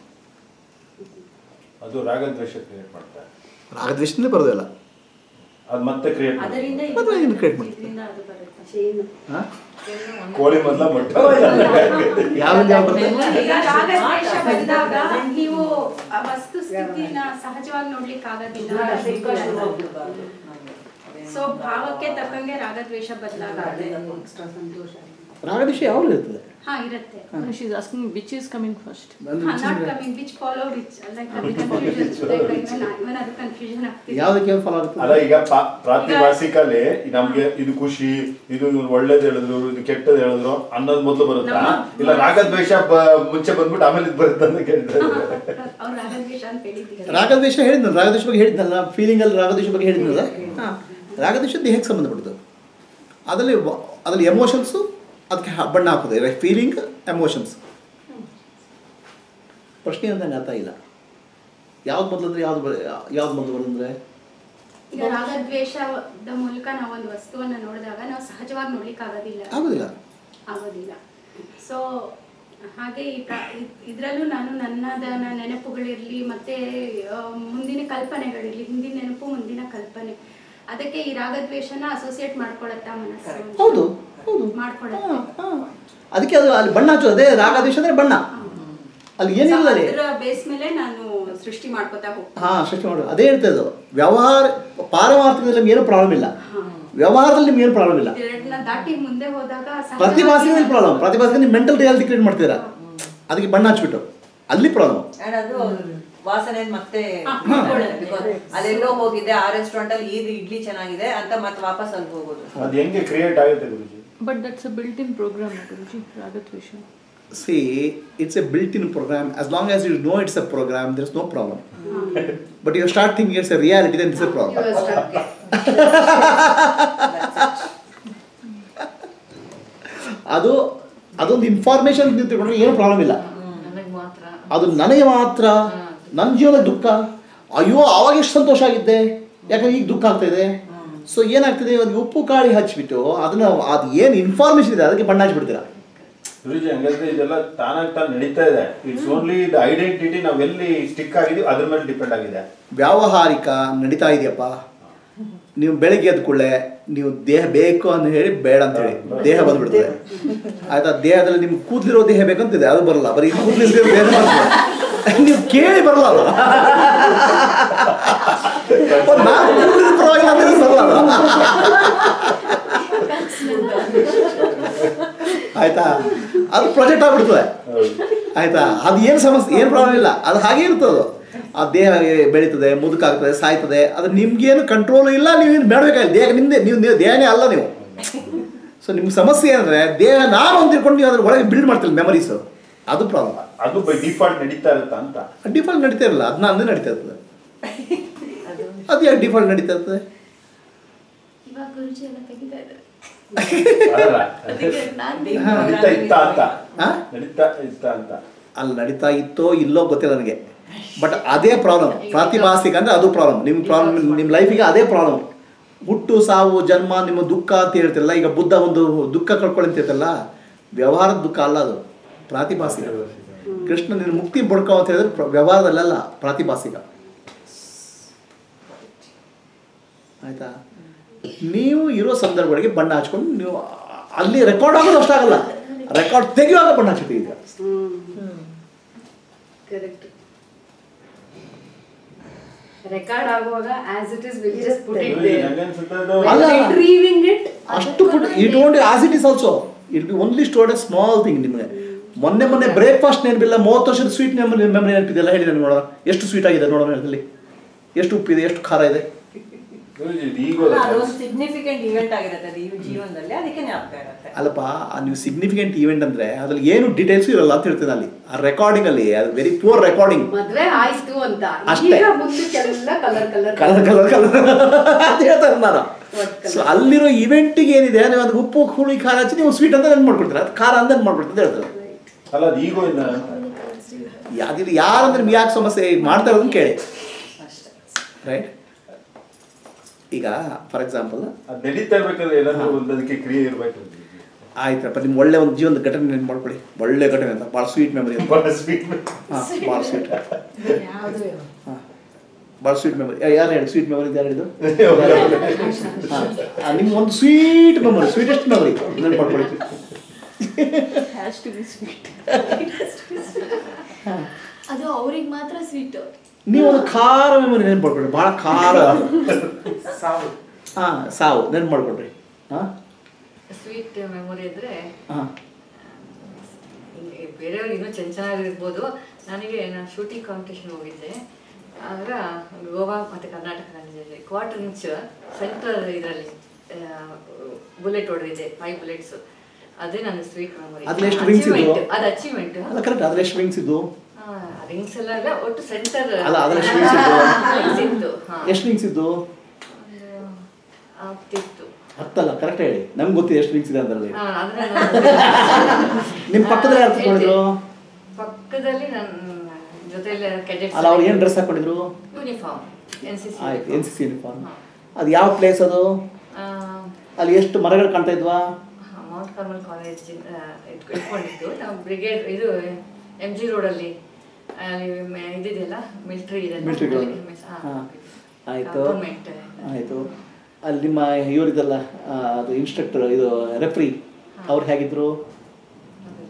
ಅದು ರಾಗದ್ವೇಷ ಕ್ರಿಯೇಟ್ ಮಾಡ್ತಾರೆ ರಾಗದ್ವೇಷದಿಂದ ಬರೋದಿಲ್ಲ ಅದು ಮತ್ತೆ ಕ್ರಿಯೇಟ್ ಅದರಿಂದ ಇದು ಮತ್ತೆ ಏನು create ಮಾಡ್ತೀವಿ? ಇದರಿಂದ ಅದು ಬರುತ್ತೆ ಚೇನ್ ಹಾಂ ಕೋಳಿ ಮೊದಲ ಮೊಟ್ಟೆ ಯಾವ್ದು ಯಾವ ಬರ್ತದೆ ಈಗ ರಾಗದ್ವೇಷ ಬಂದಾಗ ನೀವು ಆ ವಸ್ತು ಸ್ಥಿತಿನ ಸಹಜವಾಗಿ ನೋಡ್ಲಿಕ್ಕೆ ಆಗೋದಿಲ್ಲ ಸೊ ಭಾವಕ್ಕೆ ತಕ್ಕಂಗೆ ರಾಗದ್ವೇಷ ಬದಲಾಗುತ್ತೆ ಎಕ್ಸ್ಟ್ರಾ ಸಂತೋಷ ರಾಗದ್ವೇಷ ಯಾವಾಗಲೂ ಇರ್ತದೆ ಹಾ ಇರುತ್ತೆ No, she's asking which is coming first. Not coming which follow which like ಅದು ಕನ್ಫ್ಯೂಷನ್ ಇವನ್ ಅದು ಕನ್ಫ್ಯೂಷನ್ ಆಗ್ತಿದೆ ಯಾವುದಕ್ಕೆ ಏನು ಫಾಲೋ ಆಗುತ್ತೆ ಅಲ್ಲ ಈಗ ಪಾ- ಪ್ರಾತಿಭಾಸಿಕಲ್ಲಿ ನಮ್ಗೆ ಇದು ಖುಷಿ ಇದು ಇವ್ರು ಒಳ್ಳೇದು ಹೇಳಿದ್ರು ಇದು ಕೆಟ್ಟದ್ದು ಹೇಳಿದ್ರು ಅನ್ನೋದು ಮೊದಲು ಬರುತ್ತಾ ನಮ್ಮ- ಇಲ್ಲ ರಾಗದ್ವೇಷ ಬ- ಮುಂಚೆ ಬಂದ್ಬಿಟ್ಟು ಆಮೇಲೆ ಇದು ಬರುತ್ತೆ ಅಂತ ಕೇಳಿದ್ರೆ ಅವ್ರು ರಾಗದ್ವೇಷ ಅಂತ ಹೇಳಿದ್ದೀವಿ ರಾಗದ್ವೇಷ ಹೇಳಿದ್ನಲ್ಲ ರಾಗದ್ವೇಷ ಬಗ್ಗೆ ಹೇಳಿದ್ನಲ್ಲ ಫೀಲಿಂಗಲ್ಲಿ ರಾಗದ್ವೇಷ ಬಗ್ಗೆ ಹೇಳಿದ್ನಲ್ಲ ಹಾಂ ರಾಗದ್ವೇಷ ದೇಹಕ್ಕೆ ಸಂಬಂಧಪಟ್ಟದ್ದು ಅದರಲ್ಲಿ ವ- ಅದರಲ್ಲಿ ಎಮೋಷನ್ಸು ಅದಕ್ಕೆ ಹ- ಬಣ್ಣ ಹಾಕೋದು ಫೀಲಿಂಗ್ ಎಮೋಷನ್ಸ್ ಪ್ರಶ್ನೆ ಅಂತ ನಂಗೆ ಅರ್ಥ ಇಲ್ಲ ಯಾವ್ದು ಮೊದಲು ಅಂದರೆ ಯಾವ್ದು ಬ- ಯಾವ್ದು ಮೊದಲು ಬರೋದಂದ್ರೆ ಈಗ ರಾಗದ್ವೇಷದ ಮೂಲಕ ನಾವು ಒಂದು ವಸ್ತುವನ್ನ ನೋಡಿದಾಗ ನಾವು ಸಹಜವಾಗಿ ನೋಡ್ಲಿಕ್ಕೆ ಆಗೋದಿಲ್ಲ ಆಗೋದಿಲ್ಲ ಆಗೋದಿಲ್ಲ ಸೊ ಹಾಗೆ ಈ ಪ್ರ- ಇದ್- ಇದ್ರಲ್ಲೂ ನಾನು ನನ್ನದನ ನೆನಪುಗಳಿರಲಿ ಮತ್ತೆ ಆ, ಮುಂದಿನ ಕಲ್ಪನೆಗಳಿರಲಿ ಹಿಂದಿನ ನೆನಪು ಮುಂದಿನ ಕಲ್ಪನೆ ಅದಕ್ಕೆ ಈ ರಾಗದ್ವೇಷನ ಅಸೋಸಿಯೇಟ್ ಮಾಡ್ಕೊಳತ್ತಾ ಮನಸ್ಸು ಹೌದು ಹೌದು ಮಾಡ್ಕೊಳತ್ತೆ ಹಾಂ ಹಾಂ ಅದಕ್ಕೆ ಅದು ಅಲ್ಲಿ ಬಣ್ಣ ಹಚ್ಚೋದು ಅದೇ ರಾಗದ್ವೇಷ ಅಂದರೆ ಬಣ್ಣ ಅಲ್ಲಿ ಏನಿಲ್ಲ ಅಲ್ಲಿ ಅದರ ಬೇಸ್ ಮೇಲೆ ನಾನು ಸೃಷ್ಟಿ ಮಾಡ್ಕೊತಾ ಹೋಗ್ತೀನಿ ಹಾಂ ಸೃಷ್ಟಿ ಮಾಡೋದು ಅದೇ ಹೇಳ್ತಾ ಇದ್ದು ವ್ಯವಹಾರ ಪಾರಮಾರ್ಥಿಕದಲ್ಲಿ ನಿಮ್ಗೆ ಏನು ಪ್ರಾಬ್ಲಮ್ ಇಲ್ಲ ವ್ಯವಹಾರದಲ್ಲಿ ನಿಮ್ಗೆ ಏನು ಪ್ರಾಬ್ಲಮ್ ಇಲ್ಲ ಎರಡನ್ನ ದಾಟಿ ಮುಂದೆ ಹೋದಾಗ ಸಹಜವಾಗಿ ಪ್ರತಿಭಾಸಿಗೆ ಪ್ರಾಬ್ಲಮ್ ಪ್ರತಿಭಾಸಿಗೆ ನೀವು ಮೆಂಟಲ್ ರಿಯಾಲಿಟಿ ಕ್ರಿಯೇಟ್ ಮಾಡ್ತೀರಾ ಅದಕ್ಕೆ ಬಣ್ಣ ಹಚ್ಬಿಟ್ಟು ಅಲ್ಲಿ ಪ್ರಾಬ್ಲಮ್ And ಅದು ವಾಸನೆ ಮತ್ತೆ Because ಅಲ್ಲೆಲ್ಲೋ ಹೋಗಿದ್ದೆ ಆ ರೆಸ್ಟೋರೆಂಟ್ ಅಲ್ಲಿ ಈ ಇಡ್ಲಿ ಚೆನ್ನಾಗಿದೆ ಅಂತ ಮತ್ತೆ ವಾಪಸ್ ಅಲ್ಲಿ ಹೋಗೋದು ಅದು ಹೆಂಗೆ ಕ್ರಿಯೇಟ್ ಆಗುತ್ತೆ ಗುರುಜಿ But that's a built-in program, Guruji, Ragatvisha. See, it's a built-in program. As long as you know it's a program, there's no problem. but you start thinking it's a reality, then it's a You problem. are stuck. ಅದು ಅದೊಂದು ಇನ್ಫಾರ್ಮೇಶನ್ ನೀವು ತಿಳ್ಕೊಂಡ್ರೆ ಏನು ಪ್ರಾಬ್ಲಮ್ ಇಲ್ಲ ನನಗೆ ಮಾತ್ರ ಅದು ನನಗೆ ಮಾತ್ರ ನನ್ನ ಜೀವನದ ದುಃಖ ಅಯ್ಯೋ ಅವಾಗ ಎಷ್ಟು ಸಂತೋಷ ಆಗಿದ್ದೆ ಯಾಕಂದ್ರೆ ಈಗ ದುಃಖ ಆಗ್ತಾ ಇದೆ ಸೊ ಏನಾಗ್ತದೆ ಒಂದು ಉಪ್ಪು ಕಾಳಿ ಹಚ್ಬಿಟ್ಟು ಅದನ್ನ ಅದು ಏನು ಇನ್ಫಾರ್ಮೇಶನ್ ಇದೆ ಅದಕ್ಕೆ ಬಣ್ಣ ಹಚ್ಬಿಡ್ತೀರಾ ಗುರುಜಿ ಹಂಗಂದ್ರೆ ಇದೆಲ್ಲ ತಾನಾಗ್ ತಾನು ನಡೀತಾ ಇದೆ ಇಟ್ಸ್ ಓನ್ಲಿ ದ ಐಡೆಂಟಿಟಿ ನಾವ್ ಎಲ್ಲಿ ಸ್ಟಿಕ್ ಆಗಿದೀವಿ ಅದ್ರ ಮೇಲೆ ಡಿಪೆಂಡ್ ಆಗಿದೆ ವ್ಯಾವಹಾರಿಕ ನಡೀತಾ ಇದೆಯಪ್ಪ ನೀವು ಬೆಳಿಗ್ಗೆ ಎದ್ದ ಕೂಡಲೇ ನೀವು ದೇಹ ಬೇಕು ಅಂತ ಹೇಳಿ ಬೇಡ ಅಂತ ಹೇಳಿ ದೇಹ ಬಂದ್ಬಿಡ್ತದೆ ಆಯ್ತಾ ದೇಹದಲ್ಲಿ ನಿಮ್ಗೆ ಕೂದಲಿರೋ ದೇಹ ಬೇಕಂತಿದೆ ಅದು ಬರಲ್ಲ ಬರೀ ಕೂದಲಿರೋ ದೇಹ ಬರ್ತದೆ ನೀವು ಕೇಳಿ ಬರಲ್ಲ ಅದು. ಒಂದ್ ನಾಲ್ಕು ಕೂದ್ಲಿದ್ರೆ ಪರವಾಗಿಲ್ಲ ಅಂತ ಹೇಳಿ ಬರಲ್ಲ ಅದು. ಆಯ್ತಾ ಅದು ಪ್ರೊಜೆಕ್ಟ್ ಆಗ್ಬಿಡ್ತದೆ ಆಯ್ತಾ ಅದು ಏನು ಸಮಸ್ಯೆ ಏನು ಪ್ರಾಬ್ಲಮ್ ಇಲ್ಲ ಅದು ಹಾಗೆ ಇರ್ತದೆ ಅದು. ಆ ದೇಹ ಬೆಳೀತದೆ ಮುದುಕಾಗ್ತದೆ ಸಾಯ್ತದೆ ಅದು ನಿಮ್ಗೇನು ಕಂಟ್ರೋಲ್ ಇಲ್ಲ ನೀವೇನು ಬೇಡಬೇಕಾಗಿಲ್ಲ ದೇಹ ನಿಮ್ದೇ ನೀವು ನೀವು ದೇಹನೇ ಅಲ್ಲ ನೀವು ಸೊ ನಿಮ್ಗೆ ಸಮಸ್ಯೆ ಏನಂದ್ರೆ ದೇಹ ನಾನು ಅಂತ ತಿಳ್ಕೊಂಡು ನೀವು ಅದ್ರ ಒಳಗೆ ಬಿಲ್ಡ್ ಮಾಡ್ತಿಲ್ಲ ಮೆಮರೀಸು ಅದು ಪ್ರಾಬ್ಲಮ್ ಅದು ಬೈ ಡಿಫಾಲ್ಟ್ ನಡೀತಾ ಇರುತ್ತಾ ಅಂತ ಡಿಫಾಲ್ಟ್ ನಡೀತಾ ಇರಲ್ಲ ಅದನ್ನ ಅಂದೇ ನಡೀತಾ ಇರ್ತದೆ ಅದು ಯಾಕೆ ಡಿಫಾಲ್ಟ್ ನಡೀತಾ ಇರ್ತದೆ ಇವಾಗ ಗುರುಜಿ ಎಲ್ಲ ತೆಗಿತಾ ಇದ್ದಾರೆ ಅದಲ್ಲ ನಾನ್ ನಡೀತಾ ಇತ್ತ ಅಂತ ಹಾ ನಡೀತಾ ಇತ್ತ ಅಂತ ಅಲ್ಲಿ ನಡೀತಾ ಇತ್ತೋ ಇಲ್ಲೋ ಗೊತ್ತಿಲ್ಲ ನನಗೆ ಬಟ್ ಅದೇ ಪ್ರಾಬ್ಲಮ್ ಪ್ರಾತಿಭಾಸಿಕ ಅಂದ್ರೆ ಅದು ಪ್ರಾಬ್ಲಮ್ ನಿಮ್ಮ ಪ್ರಾಬ್ಲಮ್ ನಿಮ್ಮ ಲೈಫಿಗೆ ಅದೇ ಪ್ರಾಬ್ಲಮ್ ಹುಟ್ಟು ಸಾವು ಜನ್ಮ ನಿಮ್ಮ ದುಃಖ ಅಂತ ಹೇಳ್ತಿರಲ್ಲ ಈಗ ಬುದ್ಧ ಒಂದು ದುಃಖ ಕಳ್ಕೊಳ್ಳಿ ಅಂತ ಹೇಳ್ತಲ್ಲ ವ್ಯವಹಾರದ ದುಃಖ ಅಲ್ಲ ಅದು ಪ್ರಾತಿಭಾಸಿಕ ಕೃಷ್ಣ ನಿನ್ನ ಮುಕ್ತಿ ಬಡ್ಕೋ ಅಂತ ಹೇಳಿದ್ರೆ ಪ್ರ- ವ್ಯವಹಾರದಲ್ಲೆಲ್ಲ ಪ್ರಾತಿಭಾಸಿಕ ಆಯ್ತಾ ನೀವು ಇರೋ ಸಂದರ್ಭಗಳಿಗೆ ಬಣ್ಣ ಹಚ್ಕೊಂಡು ನೀವು ಅಲ್ಲಿ ರೆಕಾರ್ಡ್ ಆಗೋದು ಅಷ್ಟಾಗಲ್ಲ ರೆಕಾರ್ಡ್ ತೆಗೆಯುವಾಗ ಬಣ್ಣ ಹಚ್ಚಿದ್ದೀವಿ ಈಗ ಕರೆಕ್ಟ್ ರೆಕಾರ್ಡ್ ಆಗುವಾಗ as it is will just put it Guruji, there ನಂಗೆ ಅನ್ಸುತ್ತೆ ಅದು ಅಲ್ಲ. ರಿಟ್ರೀವಿಂಗ್ ಇಟ್ ಅಷ್ಟು put it only as it is also it be only stored a small thing ನಿಮಗೆ ಮೊನ್ನೆ ಮೊನ್ನೆ ಬ್ರೇಕ್ಫಾಸ್ಟ್ ನೆನಪಿಲ್ಲ ಮೂವತ್ತು ವರ್ಷದ ಸ್ವೀಟ್ ಮೆಮರಿ ಮೆಮರಿ ನೆನಪಿದೆಲ್ಲ ಹೇಳಿ ನಾನು ನೋಡೋಣ ಎಷ್ಟು ಸ್ವೀಟ್ ಆಗಿದೆ ನೋಡೋಣ ಅದರಲ್ಲಿ ಎಷ್ಟು ಉಪ್ಪಿದೆ ಎಷ್ಟು ಖಾರ ಇದೆ ಗುರುಜಿ, ಇದು ಈಗ ಅಲ್ಲ, ಅದೊಂದು ಸಿಗ್ನಿಫಿಕೆಂಟ್ ಇವೆಂಟ್ ಆಗಿರುತ್ತೆ ಅದು ಈ ಜೀವನದಲ್ಲಿ ಅದಕ್ಕೆ ಜ್ಞಾಪಕ ಇರುತ್ತೆ ಅಲ್ಲಪ್ಪ ಆ ನೀವು ಸಿಗ್ನಿಫಿಕೆಂಟ್ ಈವೆಂಟ್ ಅಂದ್ರೆ ಅದ್ರಲ್ಲಿ ಏನು ಡೀಟೇಲ್ಸ್ ಇರಲ್ಲ ಅಂತ ಹೇಳ್ತೀನಿ ಅಲ್ಲಿ ಆ ರೆಕಾರ್ಡಿಂಗ್ ಅಲ್ಲಿ ಅದು ವೆರಿ ಪೂರ್ ರೆಕಾರ್ಡಿಂಗ್ ಮದ್ವೆ ಆಯ್ತು ಅಂತ ಅಷ್ಟೇ. ಈಗ ಮುಂದಕ್ಕೆಲ್ಲ colour colour colour colour colour ಅಂತ ಹೇಳ್ತಾರೆ ನಾನು ಸೊ ಅಲ್ಲಿರೋ ಇವೆಂಟಿಗೆ ಏನಿದೆ ನೀವು ಅದು ಉಪ್ಪು ಹುಳಿ ಖಾರ ಹಚ್ಚಿ ನೀವು ಸ್ವೀಟ್ ಅಂತ ನೆನ್ಪು ಮಾಡ್ಕೊಡ್ತೀರ ಅದು ಖಾರ ಅಂತ ನೆನ್ಪು ಮಾಡ್ಕೊಡ್ತಾರೆ ಹೇಳ್ತಾರೆ ಅಲ್ಲ ಅದು ಈಗೋ ಇಂದ ಯಾವ್ದು ಯಾರಂದ್ರೆ ನಿಮ್ಗೆ ಯಾಕೆ ಸಮಸ್ಯೆ ಇದ್ ಮಾಡ್ತಾ ಇರೋದನ್ನ ಕೇಳಿ ರೈಟ್ ಈಗ ಫಾರ್ ಎಕ್ಸಾಂಪಲ್ ಅದು ನಡೀತಾ ಇರ್ಬೇಕಾದ್ರೆ ಏನಾದ್ರು ಒಂದು ಅದಕ್ಕೆ ಕ್ರಿಯೆ ಇರ್ಬೇಕು ಆಯ್ತಪ್ಪ ನಿಮ್ಗೆ ಒಳ್ಳೆ ಒಂದು ಜೀವನದ ಘಟನೆ ನೆನ್ಪು ಮಾಡ್ಕೊಳ್ಳಿ ಒಳ್ಳೆ ಘಟನೆ ಅಂತ ಭಾಳ ಸ್ವೀಟ್ ಮೆಮರಿ ಅಂತ ಬಹಳ ಸ್ವೀಟ್ ಹಾಂ ಭಾಳ ಸ್ವೀಟ್ ಯಾವುದು ಹಾಂ ಭಾಳ ಸ್ವೀಟ್ ಮೆಮರಿ ಯಾರು ಹೇಳಿ ಸ್ವೀಟ್ ಮೆಮರಿ ಯಾರು ಹೇಳಿದ್ದು ಹಾಂ ನಿಮ್ಮ ಒಂದು ಸ್ವೀಟ್ ಮೆಮರಿ ಸ್ವೀಟೆಸ್ಟ್ ಮೆಮರಿ ನೆನ್ಪು ಮಾಡ್ಕೊಳ್ಳಿ Has to be sweet. ಅದು ಅವ್ರಿಗೆ ಮಾತ್ರ ಸ್ವೀಟ್ ನೀವು ಒಂದು ಖಾರ ಮೆಮೊರಿ ನೆನ್ಪು ಮಾಡ್ಕೊಳ್ರಿ ಭಾಳ ಖಾರ ಸಾವು ಹಾಂ ಸಾವು ನೆನ್ಪು ಮಾಡ್ಕೊಳ್ರಿ ಹಾಂ ಸ್ವೀಟ್ ಮೆಮೊರಿ ಅಂದ್ರೆ ಹಾಂ ಹಿಂಗೆ ಬೇರೆಯವ್ರಿಗೆ ಇನ್ನೂ ಚೆನ್ನ ಚೆನ್ನಾಗಿರ್ಬೋದು ನನಗೆ ನಾನು ಶೂಟಿಂಗ್ ಕಾಂಪಿಟೇಷನ್ ಹೋಗಿದ್ದೆ ಆಗ ಗೋವಾ ಮತ್ತು ಕರ್ನಾಟಕ ರಾಜ್ಯದಲ್ಲಿ ಕ್ವಾರ್ಟರ್ ಇಂಚ್ ಸೆಂಟರ್ ಇದರಲ್ಲಿ ಬುಲೆಟ್ ಹೊಡೆದಿದೆ ಫೈವ್ ಬುಲೆಟ್ಸ್ ಅದೇ ನನ್ನ ಸ್ವೀಟ್ ಮೆಮೊರಿ ಅದ್ರಲ್ಲಿ ಎಷ್ಟು rings ಇದ್ವು? ಅದು ಅಚೀವ್ಮೆಂಟ್ ಅಲ್ಲ ಕರೆಕ್ಟ್ ಅದ್ರ ಎಷ್ಟು ವಿಂಗ್ಸ್ ಇದ್ದು ರಿಂಗ್ಸ್ ಎಲ್ಲ ಅಲ್ಲ ಒಟ್ಟು ಸೆಂಟರ್ ಅಲ್ಲ, ಅದ್ರಲ್ಲಿ ಎಷ್ಟು rings ಇದ್ವು? ಇತ್ತು ಹಾ. ಎಷ್ಟು ವಿಂಗ್ಸ್ ಇದ್ದು ಒಂದು ಆಗ್ತಿತ್ತು ಹತ್ತಲ್ಲ ಕರೆಕ್ಟ್ ಹೇಳಿ ನಮ್ಗೆ ಗೊತ್ತಿದೆ ಎಷ್ಟು ವಿಂಗ್ಸ್ ಇದೆ ಅದರಲ್ಲಿ ಹಾ, ಆದ್ರೆ ನಾನು- ನಿಮ್ಮ ಪಕ್ಕದಲ್ಲಿ ಯಾರು ತಗೊಂಡಿದ್ರು ಪಕ್ಕದಲ್ಲಿ ನನ್ನ ಜೊತೆಲಿ ಕೆಡೆಟ್ಸ್ ಅಲ್ಲ ಅವ್ರು ಏನು ಡ್ರೆಸ್ ಹಾಕೊಂಡಿದ್ರು ಯೂನಿಫಾರ್ಮ್ ಎನ್ ಸಿ ಸಿ ಆಯ್ತು ಎನ್ ಸಿ ಸಿ ಯೂನಿಫಾರ್ಮ್ ಅದು ಯಾವ ಪ್ಲೇಸ್ ಅದು ಅಲ್ಲಿ ಎಷ್ಟು ಮರಗಳು ಕಾಣ್ತಾ ಇದ್ವಾ ಮೌಂಟ್ ಕಾರ್ಮಲ್ ಕಾಲೇಜ್ ಇಟ್ಕೊಂಡಿದ್ದು ನಾವು ಬ್ರಿಗೇಡ್ ಇದು ಎಮ್ ಜಿ ರೋಡಲ್ಲಿ ಅಲ್ಲಿ ಮೆ- ಇದಿದೆಯಲ್ಲ ಮಿಲಿಟ್ರಿ ಇದೆ ಮಿಲಿಟರಿ ಗ್ರೌಂಡ್ ಹಾಂ ಆಯಿತು ಆಯಿತು ಅಲ್ಲಿ ನಿಮ್ಮ ಇವರಿದಲ್ಲ ಆ, ಅದು ಇನ್ಸ್ಟ್ರಕ್ಟರ್ ಇದು ರೆಫ್ರಿ ಅವ್ರು ಹೇಗಿದ್ರು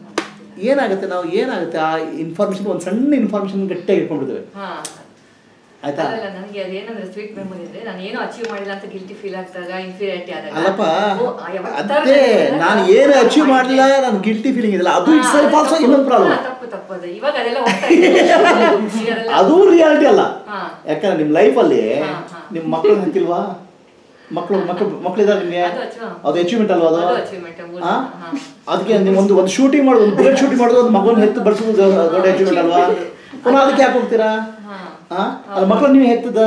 ಏನಾಗುತ್ತೆ ನಾವು ಏನಾಗುತ್ತೆ ಆ ಇನ್ಫಾರ್ಮೇಷನ್ ಒಂದು ಸಣ್ಣ ಇನ್ಫಾರ್ಮೇಷನ್ ಗಟ್ಟಿಯಾಗಿ ಇಟ್ಕೊಂಡ್ಬಿಡ್ತೇವೆ ಹಾ ಆಯ್ತಾ? ಅಲ್ಲ ನನಗೆ ಅದೇನಂದ್ರೆ ಸ್ವೀಟ್ ಮೆಮೊರಿ ಅಂದ್ರೆ ನಾನು ಏನೋ ಅಚೀವ್ ಮಾಡಿಲ್ಲ ಅಂತ ಗಿಲ್ಟಿ ಫೀಲ್ ಆಗ್ತಾಗ ಇನ್ಫೀರಿಯಾರಿಟಿ ಆದಾಗ ಅಲ್ಲಪ್ಪ ಓ, ಆ ಯಾವತ್ತಾದ್ರೂ ಅದೇ ನನಗೆ ನಾನು ಏನು ಅಚೀವ್ ಮಾಡಲಿಲ್ಲ ನಾನು ಗಿಲ್ಟಿ ಫೀಲಿಂಗ್ ಇದೆಲ್ಲ ಅದು ಇಟ್ಸ್ ಸೆಲ್ಫ್ ಆಲ್ಸೋ ಇನ್ನೊಂದು ಪ್ರಾಬ್ಲಮ್ ಹಾ, ತಪ್ಪು ತಪ್ಪು ಅದು ಇವಾಗ ಅದೆಲ್ಲ ಹೋಗ್ತಾ ಇದೆ ಈಗ ಅದೆಲ್ಲ- ಅದು ರಿಯಾಲಿಟಿ ಅಲ್ಲ ಹಾ. ಯಾಕಂದ್ರೆ ನಿಮ್ಮ ಲೈಫಲ್ಲಿ ಹಾ, ಹಾ. ನಿಮ್ಮ ಮಕ್ಕಳು ಹಂತಿಲ್ವಾ ಮಕ್ಕಳು ಮಕ್ಕಳು ಮಕ್ಕಳಿದ್ದಾರೆ ನಿಮಗೆ ಅದು achieve- ಅದು ಅಚೀವ್ಮೆಂಟ್ ಅಲ್ವಾ ಅದು ಅದು achievement, ಮೂರು ಹಾ? ಜನ, ಹಾ. ಅದಕ್ಕೆ ನೀವು ಒಂದು ಒಂದು ಶೂಟಿಂಗ್ ಮಾಡೋದು ಒಂದು ಬುಲೆಟ್ ಶೂಟಿಂಗ್ ಮಾಡೋದು ಒಂದು ಮಗನ ಹೆತ್ತು ಬರ್ಸೋದು ದೊಡ್ಡ ಅಚೀವ್ಮೆಂಟ್ ಅಲ್ವಾ ಪುನಃ ಅದಕ್ಕೆ ಯಾಕೆ ಹೋಗ್ತೀರಾ ಹಾ. ಹಾ ಅದು ಮಕ್ಕಳು ನೀವು ಹೆತ್ತದ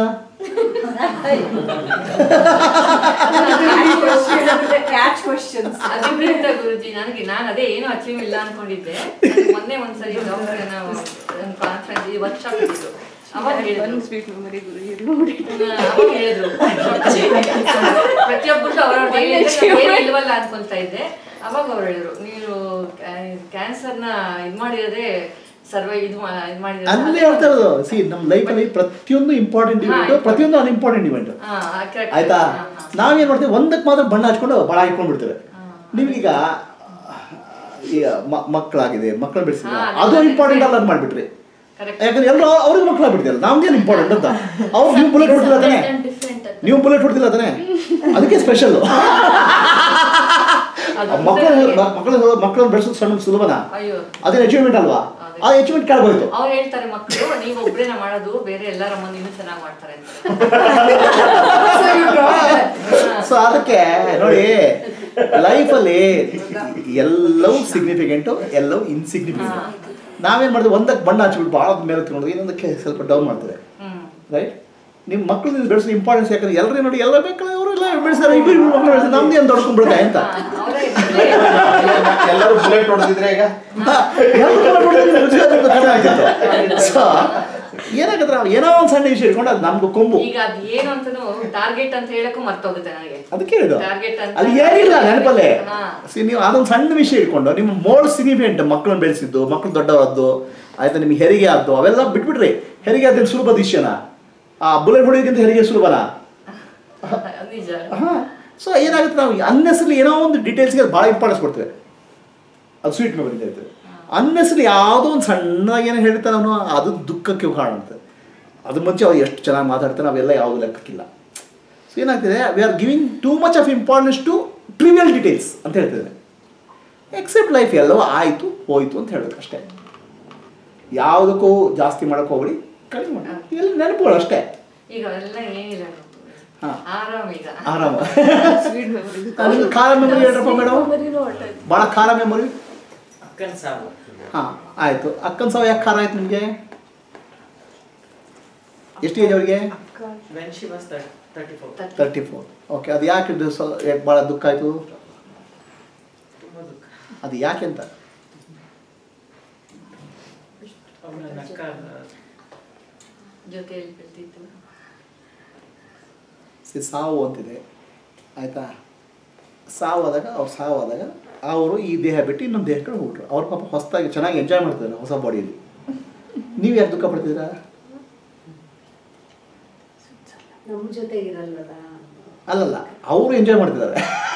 ಕ್ಯಾಚ್ ಕ್ವಶನ್ಸ್ ಅದಕ್ಕಿಂತ ಗುರುಜಿ ನನಗೆ ನಾನು ಅದೇ ಏನು ಅಚೀವ್ ಇಲ್ಲ ಅನ್ಕೊಂಡಿದ್ದೆ ಮೊನ್ನೆ ಒಂದ್ಸರಿ ಡಾಕ್ಟರ್ ನಾವು ಕಾನ್ಫರೆನ್ಸ್ ವರ್ಕ್ಶಾಪ್ ಇದ್ದು ಅವಾಗ ಹೇಳಿದ್ರು ಒಂದು ಸ್ವೀಟ್ ಮೆಮೊರಿ ಗುರುಜಿ ನೋಡಿ ಅವಾಗ ಹೇಳಿದ್ರು ಪ್ರತಿಯೊಬ್ಬರು ಅವರವ್ರ ಏನು ಇಲ್ವಲ್ಲ ಅನ್ಕೊಂತ ಇದ್ದೆ ಅವಾಗ ಅವ್ರು ಹೇಳಿದ್ರು ನೀವು ಕ್ಯಾನ್ಸರ್ನ ಇದ್ ಮಾಡಿರೋದೇ ಸರ್ವೈ ಇದು ಮಾ- ಇದ್ ಮಾಡಿರೋದು ಅಲ್ಲೇ ಹೇಳ್ತಾ ಇರೋದು ಸಿ ನಮ್ಮ ಲೈಫಲ್ಲಿ ಪ್ರತಿಯೊಂದು ಇಂಪಾರ್ಟೆಂಟ್ ಇವೆಂಟ್ ಹಾ, ಪ್ರತಿಯೊಂದು ಅನ್ಇಂಪಾರ್ಟೆಂಟ್ ಇವೆಂಟ್ ಹಾ, correct. ಆಯ್ತಾ ಹಾ, ಹಾ. ನಾವೇನ್ ಮಾಡ್ತೀವಿ ಒಂದಕ್ಕೆ ಮಾತ್ರ ಬಣ್ಣ ಹಚ್ಕೊಂಡು ಬಳ ಹಾಕೊಂಡ್ಬಿಡ್ತೇವೆ ನಿಮ್ಗೀಗ ಈಗ ಮ- ಮಕ್ಕಳಾಗಿದೆ ಮಕ್ಕಳು ಬೆಳೆಸಿದ್ರೆ ಹಾ, ಅದು ಅದೇ ಇಂಪಾರ್ಟೆಂಟ್ ಅಲ್ಲ ಅಂತ ಮಾಡ್ಬಿಟ್ರಿ Correct. ಯಾಕಂದ್ರೆ ಎಲ್ಲರೂ ಅವ್ರಿಗೆ ಮಕ್ಕಳಾಗ್ಬಿಡ್ತಿಲ್ಲ ನಮ್ಗೇನು ಇಂಪಾರ್ಟೆಂಟ್ ಅಂತ ಅವ್ರು ನೀವು ಬುಲೆಟ್ ಹೊಡ್ತಿಲ್ಲ ತಾನೆ ಡಿಫ್ರೆಂಟ್ ಅಂತ ನೀವು ಬುಲೆಟ್ ಹೊಡ್ತಿಲ್ಲ ತಾನೆ ಅದಕ್ಕೆ ಸ್ಪೆಷಲ್ ಮಕ್ಕಳು ಮಕ್ಕಳು ಮಕ್ಕಳನ್ನ ಬೆಳೆಸೋದು ಸಣ್ಣ ಸುಲಭನಾ ಅಯ್ಯೋ ಅದೇನು ಅಚೀವ್ಮೆಂಟ್ ಅಲ್ವಾ ಅದೇ. ಆ ಅಚೀವ್ಮೆಂಟ್ ಕೆಳಗೋಯ್ತು ಅವ್ರು ಹೇಳ್ತಾರೆ ಮಕ್ಕಳು ನೀವು ಒಬ್ರೇನ ಮಾಡೋದು ಬೇರೆ ಎಲ್ಲರ ಮುಂದೆ ಇನ್ನೂ ಚೆನ್ನಾಗಿ ಮಾಡ್ತಾರೆ ಅಂತ ಸೊ ಅದಕ್ಕೆ ನೋಡಿ ಲೈಫಲ್ಲಿ ಎಲ್ಲವೂ ಸಿಗ್ನಿಫಿಕೆಂಟು ಎಲ್ಲವೂ ಇನ್ಸಿಗ್ನಿಫಿಕೆಂಟ್ ನಾವೇನು ಮಾಡಿದ್ವಿ ಒಂದಕ್ಕೆ ಬಣ್ಣ ಹಚ್ಬಿಟ್ಟು ಭಾಳ ಮೇಲೆ ತಗೊಂಡು ಇನ್ನೊಂದಕ್ಕೆ ಸ್ವಲ್ಪ ಡೌನ್ ಮಾಡ್ತೇವೆ ಹ್ಮ್ ರೈಟ್ ನಿಮ್ಮ ಮಕ್ಕಳು ನೀವು ಬೆಳೆಸೋ ಇಂಪಾರ್ಟೆನ್ಸ್ ಯಾಕಂದ್ರೆ ಎಲ್ಲರೂ ನೋಡಿ ಎಲ್ಲ ಮಕ್ಕಳು ಅವರು ಎಲ್ಲ ಬೆಳೆಸ್ತಾರೆ ಇಬ್ಬರು ಇಬ್ಬರು ಮಕ್ಕಳು ಬೆಳೆಸ್ತಾರೆ ನಮ್ದು ಏನು ದೊಡ್ಕೊಂಡ್ಬಿಡುತ್ತೆ ಅಂತ ಅವರೇ ಎಲ್ಲರೂ ಬುಲೆಟ್ ಹೊಡೆದಿದ್ರೆ ಈಗ ಸೊ ಏನಾಗತ್ತೆ ನಾವು ಏನೋ ಒಂದು ಸಣ್ಣ ವಿಷಯ ಇಟ್ಕೊಂಡು ಅದು ನಮ್ದು ಕೊಂಬು ಈಗ ಅದ್ ಏನು ಅಂತನೂ ಟಾರ್ಗೆಟ್ ಅಂತ ಹೇಳಕ್ಕೂ ಮರ್ತೋಗುತ್ತೆ ನನಗೆ ಅದಕ್ಕೆ ಹೇಳಿದ್ದು Target ಅಂತ- ಅಲ್ಲಿ ಏನಿಲ್ಲ ನೆನಪಲ್ಲೇ ಹಾ. ಸಿ ನೀವು ಅದೊಂದು ಸಣ್ಣ ವಿಷಯ ಇಟ್ಕೊಂಡು ನಿಮ್ಮ ಮೋಡ್ ಸಿಗ್ನಿಫಿಕೆಂಟ್ ಮಕ್ಕಳನ್ನ ಬೆಳೆಸಿದ್ದು ಮಕ್ಕಳು ದೊಡ್ಡವರದ್ದು ಆಯ್ತಾ ನಿಮ್ಗೆ ಹೆರಿಗೆ ಆದ್ದು ಅವೆಲ್ಲ ಬಿಟ್ಬಿಟ್ರಿ ಹೆರಿಗೆ ಆದ್ರೆ ಸುಲಭ ವಿಷಯನ ಆ ಬುಲೆಟ್ ಹೊಡೆಯೋದಕ್ಕಿಂತ ಹೆರಿಗೆ ಸುಲಭನಾ ನಿಜ ಹಾಂ ಸೊ ಏನಾಗುತ್ತೆ ನಾವು ಅನ್ನೆಸರಿ ಏನೋ ಒಂದು ಡೀಟೇಲ್ಸ್ಗೆ ಭಾಳ ಇಂಪಾರ್ಟೆನ್ಸ್ ಕೊಡ್ತೇವೆ ಅದು ಸ್ವೀಟ್ ಮೆಮೊರಿ ಅಂತ ಹೇಳ್ತೇವೆ ಅನ್ನೆಸರಿ ಯಾವುದೋ ಒಂದು ಸಣ್ಣ ಏನೋ ಹೇಳ್ತಾನೆ ಅವನು ಅದು ದುಃಖಕ್ಕೆ ಕಾರಣ ಅಂತ ಅದು ಮುಂಚೆ ಅವ್ರು ಎಷ್ಟು ಚೆನ್ನಾಗಿ ಮಾತಾಡ್ತಾನೆ ಅವೆಲ್ಲ ಯಾವುದು ಲೆಕ್ಕಕ್ಕಿಲ್ಲ ಸೊ ಏನಾಗ್ತಿದೆ we are giving too much of importance to trivial details ಅಂತ ಹೇಳ್ತಿದ್ದಾರೆ ಎಕ್ಸೆಪ್ಟ್ ಲೈಫ್ ಎಲ್ಲವೂ ಆಯಿತು ಹೋಯಿತು ಅಂತ ಹೇಳ್ಬೇಕು ಅಷ್ಟೇ ಯಾವುದಕ್ಕೂ ಜಾಸ್ತಿ ಮಾಡೋಕೆ ಹೋಗ್ಬಿಡಿ ಕಡಿಮೆ ಮಾಡಿ ಎಲ್ಲಿ ನೆನಪುಗಳು ಅಷ್ಟೇ ಈಗ ಅವೆಲ್ಲ ಏನಿಲ್ಲ ಹಾ. ಆರಾಮ್ ಈಗ ಆರಾಮ ಸ್ವೀಟ್ ಮೆಮೊರಿ ಅದು ಖಾರ ಮೆಮೊರಿ ಹೇಳ್ರಪ್ಪ ಮೇಡಮ್ ಭಾಳ ಖಾರ ಮೆಮೊರಿ ಅಕ್ಕನ್ ಸಾವು ಹಾಂ ಆಯಿತು ಅಕ್ಕನ ಸಾವು ಯಾಕೆ ಖಾರ ಆಯ್ತು ನಿಮಗೆ ಎಷ್ಟು ಏಜ್ ಅವರಿಗೆ when she was thirty four thirty four okay ಅದು ಯಾಕೆ ಇದು ಸ್ವ- ಯಾಕೆ ಭಾಳ ದುಃಖ ಆಯಿತು ತುಂಬ ದುಃಖ ಅದು ಯಾಕೆ ಅಂತ ಅವಳ ನಕ್ಕ ಜೊತೆಯಲ್ಲಿ ಬೆಳ್ತಿತ್ತು ಸಿ ಸಾವು ಅಂತಿದೆ ಆಯಿತಾ ಸಾವು ಆದಾಗ ಅವ್ರು ಸಾವು ಆದಾಗ ಅವರು ಈ ದೇಹ ಬಿಟ್ಟು ಇನ್ನೊಂದು ದೇಹಕ್ಕೆ ಹೋಗ್ಬಿಟ್ರು ಅವ್ರ ಪಾಪ ಹೊಸದಾಗಿ ಚೆನ್ನಾಗಿ ಎಂಜಾಯ್ ಮಾಡ್ತಿದ್ದಾರೆ ಹೊಸ ಬಾಡಿಯಲ್ಲಿ ನೀವು ಯಾಕೆ ದುಃಖ ಪಡ್ತಿದ್ದೀರಾ ನಮ್ಮ ಜೊತೆ ಇರಲ್ಲದ ಅಲ್ಲಲ್ಲ ಅವರು ಎಂಜಾಯ್ ಮಾಡ್ತಿದ್ದಾರೆ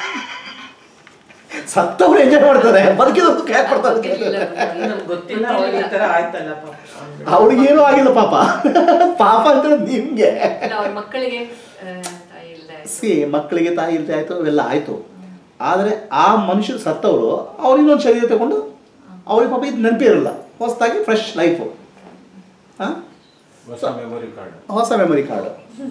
ಸತ್ತವರು ಎಂಜಾಯ್ ಮಾಡ್ತಾರೆ ಬದುಕಿದವ್ರು ದುಃಖ ಯಾಕೆ ಪಡ್ತಾರೆ ನಮ್ಗೆ ಗೊತ್ತಿಲ್ಲ ಅವ್ರಿಗೆ ಈ ಥರ ಆಯ್ತಲ್ಲ ಪಾಪ ಅಂದ್ಬಿಟ್ಟು. ಅವ್ರಿಗೇನೂ ಆಗಿಲ್ಲ ಪಾಪ ಪಾಪ ಅಂತ ನಿಮಗೆ ಇಲ್ಲ ಅವ್ರ ಮಕ್ಕಳಿಗೆ ಆ, ತಾಯಿ ಇಲ್ಲದೆ ಸಿ ಮಕ್ಕಳಿಗೆ ತಾಯಿ ಇಲ್ಲದೆ ಆಯಿತು ಇವೆಲ್ಲ ಆಯಿತು ಆದರೆ ಆ ಮನುಷ್ಯರು ಸತ್ತವರು ಅವ್ರು ಇನ್ನೊಂದು ಶರೀರ ತಗೊಂಡು ಅವ್ರಿಗೆ ಪಾಪ ಇದು ನೆನಪೇ ಇರಲ್ಲ ಹೊಸದಾಗಿ ಫ್ರೆಶ್ ಲೈಫು ಹಾಂ ಹೊಸ ಮೆಮೊರಿ ಕಾರ್ಡ್ ಹೊಸ ಮೆಮೊರಿ ಕಾರ್ಡು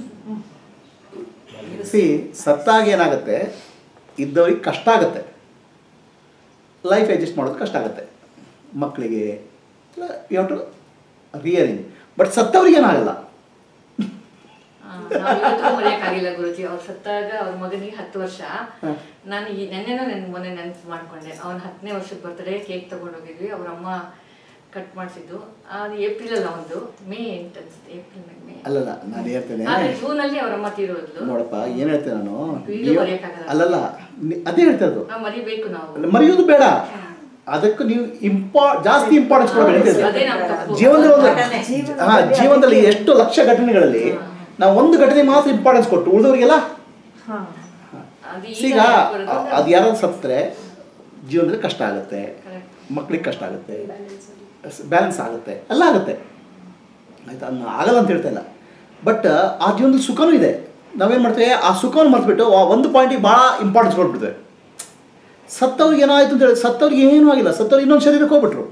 ಸಿ ಸತ್ತಾಗ ಏನಾಗುತ್ತೆ ಇದ್ದವ್ರಿಗೆ ಕಷ್ಟ ಆಗುತ್ತೆ ಲೈಫ್ ಅಡ್ಜಸ್ಟ್ ಮಾಡೋದು ಕಷ್ಟ ಆಗುತ್ತೆ ಮಕ್ಕಳಿಗೆ ಯು ಟು ರಿಯರಿಂಗ್ ಬಟ್ ಸತ್ತವ್ರಿಗೆ ಏನಾಗಲ್ಲ ನಾವು ಇವತ್ತು ಮರೆಯಕ್ಕಾಗಿಲ್ಲ ಗುರುಜಿ ಅವ್ರು ಸತ್ತಾಗ ಅವ್ರ ಮಗನಿಗೆ ಹತ್ತು ವರ್ಷ ನಾನು ಈ ನೆನ್ನೆನೂ ನೆನ್ ಮೊನ್ನೆ ನೆನ್ಪು ಮಾಡ್ಕೊಂಡೆ ಅವನ ಹತ್ತನೇ ವರ್ಷದ ಬರ್ತಡೇ ಕೇಕ್ ತಗೊಂಡೋಗಿದ್ವಿ ಅವ್ರ ಅಮ್ಮ ಕಟ್ ಮಾಡಿಸಿದ್ದು ಅದು ಏಪ್ರಿಲ್ ಅಲ್ಲ ಒಂದು ಮೇ ಎಂಟು ಅನ್ಸುತ್ತೆ ಏಪ್ರಿಲ್ ಮೇ ಅಲ್ಲಲ್ಲ ನಾನು ಹೇಳ್ತೇನೆ ಆದ್ರೆ ಜೂನ್ ಅಲ್ಲಿ ಅವ್ರ ಅಮ್ಮ ತೀರೋದ್ಲು ನೋಡಪ್ಪ ಏನು ಹೇಳ್ತೇನೆ ನಾನು ಇದು ನೀವು- ಮರೆಯಕ್ಕಾಗಲ್ಲ. ಅಲ್ಲಲ್ಲ ನಿ- ಅದೇ ಹೇಳ್ತಾ ಇರೋದು ನಾವು ಮರಿಬೇಕು ನಾವು ಮರೆಯೋದು ಬೇಡ ಅದಕ್ಕೆ ನೀವು ಇಂಪಾ ಜಾಸ್ತಿ ಇಂಪಾರ್ಟೆನ್ಸ್ ಕೊಡಬೇಡಿ ಅಂತ ಹೇಳ್ತೀನಿ. ಅದೇ ನಮ್ಮ ತಪ್ಪು. ಜೀವನದಲ್ಲಿ ಒಂದು ಘಟನೆ. ಹಾ ಜೀವನದಲ್ಲಿ ಎಷ್ಟು ಲಕ್ಷ ಘಟನೆಗಳಲ್ಲಿ ನಾವು ಒಂದು ಘಟನೆ ಮಾತ್ರ ಇಂಪಾರ್ಟೆನ್ಸ್ ಕೊಟ್ಟು ಉಳಿದವರಿಗೆಲ್ಲ ಅದು ಈಗ ಈಗ ಬರೋದು. ಅದು ಯಾರಾದ್ರು ಸತ್ತರೆ ಜೀವನದಲ್ಲಿ ಕಷ್ಟ ಆಗುತ್ತೆ Correct. ಮಕ್ಕಳಿಗೆ ಕಷ್ಟ ಆಗುತ್ತೆ ಬ್ಯಾಲೆನ್ಸ್ ಆಗುತ್ತೆ ಎಲ್ಲ ಆಗುತ್ತೆ ಆಯ್ತಾ ಅದನ್ನ ಆಗಲ್ಲ ಅಂತ ಹೇಳ್ತಾ ಇಲ್ಲ ಬಟ್ ಆ ಜೀವನದಲ್ಲಿ ಸುಖನೂ ಇದೆ ನಾವೇನು ಮಾಡ್ತೇವೆ ಆ ಸುಖವನ್ನು ಮರ್ತ್ಬಿಟ್ಟು ಆ ಒಂದು ಪಾಯಿಂಟಿಗೆ ಭಾಳ ಇಂಪಾರ್ಟೆನ್ಸ್ ಕೊಟ್ಬಿಡ್ತೇವೆ ಸತ್ತವ್ರಿಗೆ ಏನಾಯ್ತು ಅಂತ ಹೇಳಿ ಸತ್ತವ್ರಿಗೆ ಏನೂ ಆಗಿಲ್ಲ ಸತ್ತವ್ರಿಗೆ ಇನ್ನೊಂದು ಶರೀರಕ್ಕೆ ಹೋಗ್ಬಿಟ್ರು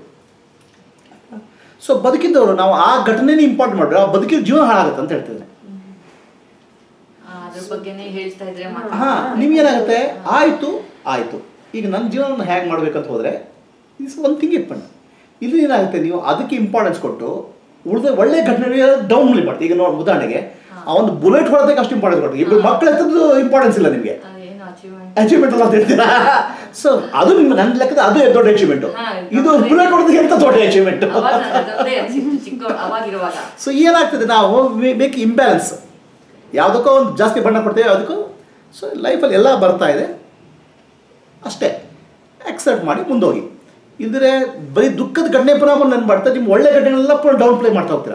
ಸೊ ಬದುಕಿದ್ದವರು ನಾವು ಆ ಘಟನೆನೇ ಇಂಪಾರ್ಟೆಂಟ್ ಮಾಡಿದ್ರೆ ಆ ಬದುಕಿದ ಜೀವನ ಹಾಳಾಗುತ್ತೆ ಅಂತ ಹೇಳ್ತಿದ್ದಾರೆ ಆ, ಅದ್ರ ಬಗ್ಗೆನೇ ಹೇಳ್ತಾ ಇದ್ರೆ ಮಾತ್ರ ಹಾಂ ನಿಮ್ಗೇನಾಗುತ್ತೆ ಆಯಿತು ಆಯಿತು ಈಗ ನನ್ನ ಜೀವನವನ್ನು ಹೇಗೆ ಮಾಡ್ಬೇಕಂತ ಹೋದರೆ ಇಸ್ ಒಂದು ಥಿಂಗ್ ಇಟ್ಕೊಂಡು ಇಲ್ಲಿ ಏನಾಗುತ್ತೆ ನೀವು ಅದಕ್ಕೆ ಇಂಪಾರ್ಟೆನ್ಸ್ ಕೊಟ್ಟು ಉಳಿದ ಒಳ್ಳೆ ಘಟನೆ ಡೌನ್ ಮಾಡ್ತೀವಿ ಈಗ ನೋಡಿ ಉದಾಹರಣೆಗೆ ಆ ಒಂದು ಬುಲೆಟ್ ಹೊಡೆದಕ್ಕೆ ಅಷ್ಟು ಇಂಪಾರ್ಟೆನ್ಸ್ ಕೊಡ್ತೀವಿ ಇಬ್ಬರು ಮಕ್ಕಳು ಎತ್ತದ್ದು ಇಂಪಾರ್ಟೆನ್ಸ್ ಇಲ್ಲ ನಿಮಗೆ ಅದೇನು ಅಚೀವ್ಮೆಂಟ್ ಅಚೀವ್ಮೆಂಟ್ ಅಲ್ಲ ಅಂತ ಹೇಳ್ತೀರಾ ಸೊ ಅದು ನಿಮ್ಮ ನನ್ನ ಲೆಕ್ಕದ ಅದು ದೊಡ್ಡ ಅಚೀವ್ಮೆಂಟ್ ಹಾ, ಇದು ಬುಲೆಟ್ ಹೊಡೆದಕ್ಕೆ ಎಂತ ದೊಡ್ಡ ಅಚೀವ್ಮೆಂಟ್ ಅವಾಗ ನನಗೆ ಅದೊಂದೇ ಅನ್ಸಿತ್ತು ಚಿಕ್ಕ ಅವಾಗಿರುವಾಗ ಸೊ ಏನಾಗ್ತದೆ ನಾವು ಮೇಕ್ ಇಂಬ್ಯಾಲೆನ್ಸ್ ಯಾವುದಕ್ಕೋ ಒಂದು ಜಾಸ್ತಿ ಬಣ್ಣ ಕೊಡ್ತೇವೆ ಯಾವುದಕ್ಕೂ ಸೊ ಲೈಫಲ್ಲಿ ಎಲ್ಲ ಬರ್ತಾ ಇದೆ ಅಷ್ಟೇ ಆಕ್ಸೆಪ್ಟ್ ಮಾಡಿ ಮುಂದೋಗಿ ಇಲ್ದಿರೆ ಬರೀ ದುಃಖದ ಘಟನೆ ಪುನಃ ನನ್ನ ಮಾಡ್ತಾರೆ ನಿಮ್ಮ ಒಳ್ಳೆ ಘಟನೆಗಳೆಲ್ಲ ಪುನಃ ಡೌನ್ ಪ್ಲೇ ಮಾಡ್ತಾ ಹೋಗ್ತೀರಾ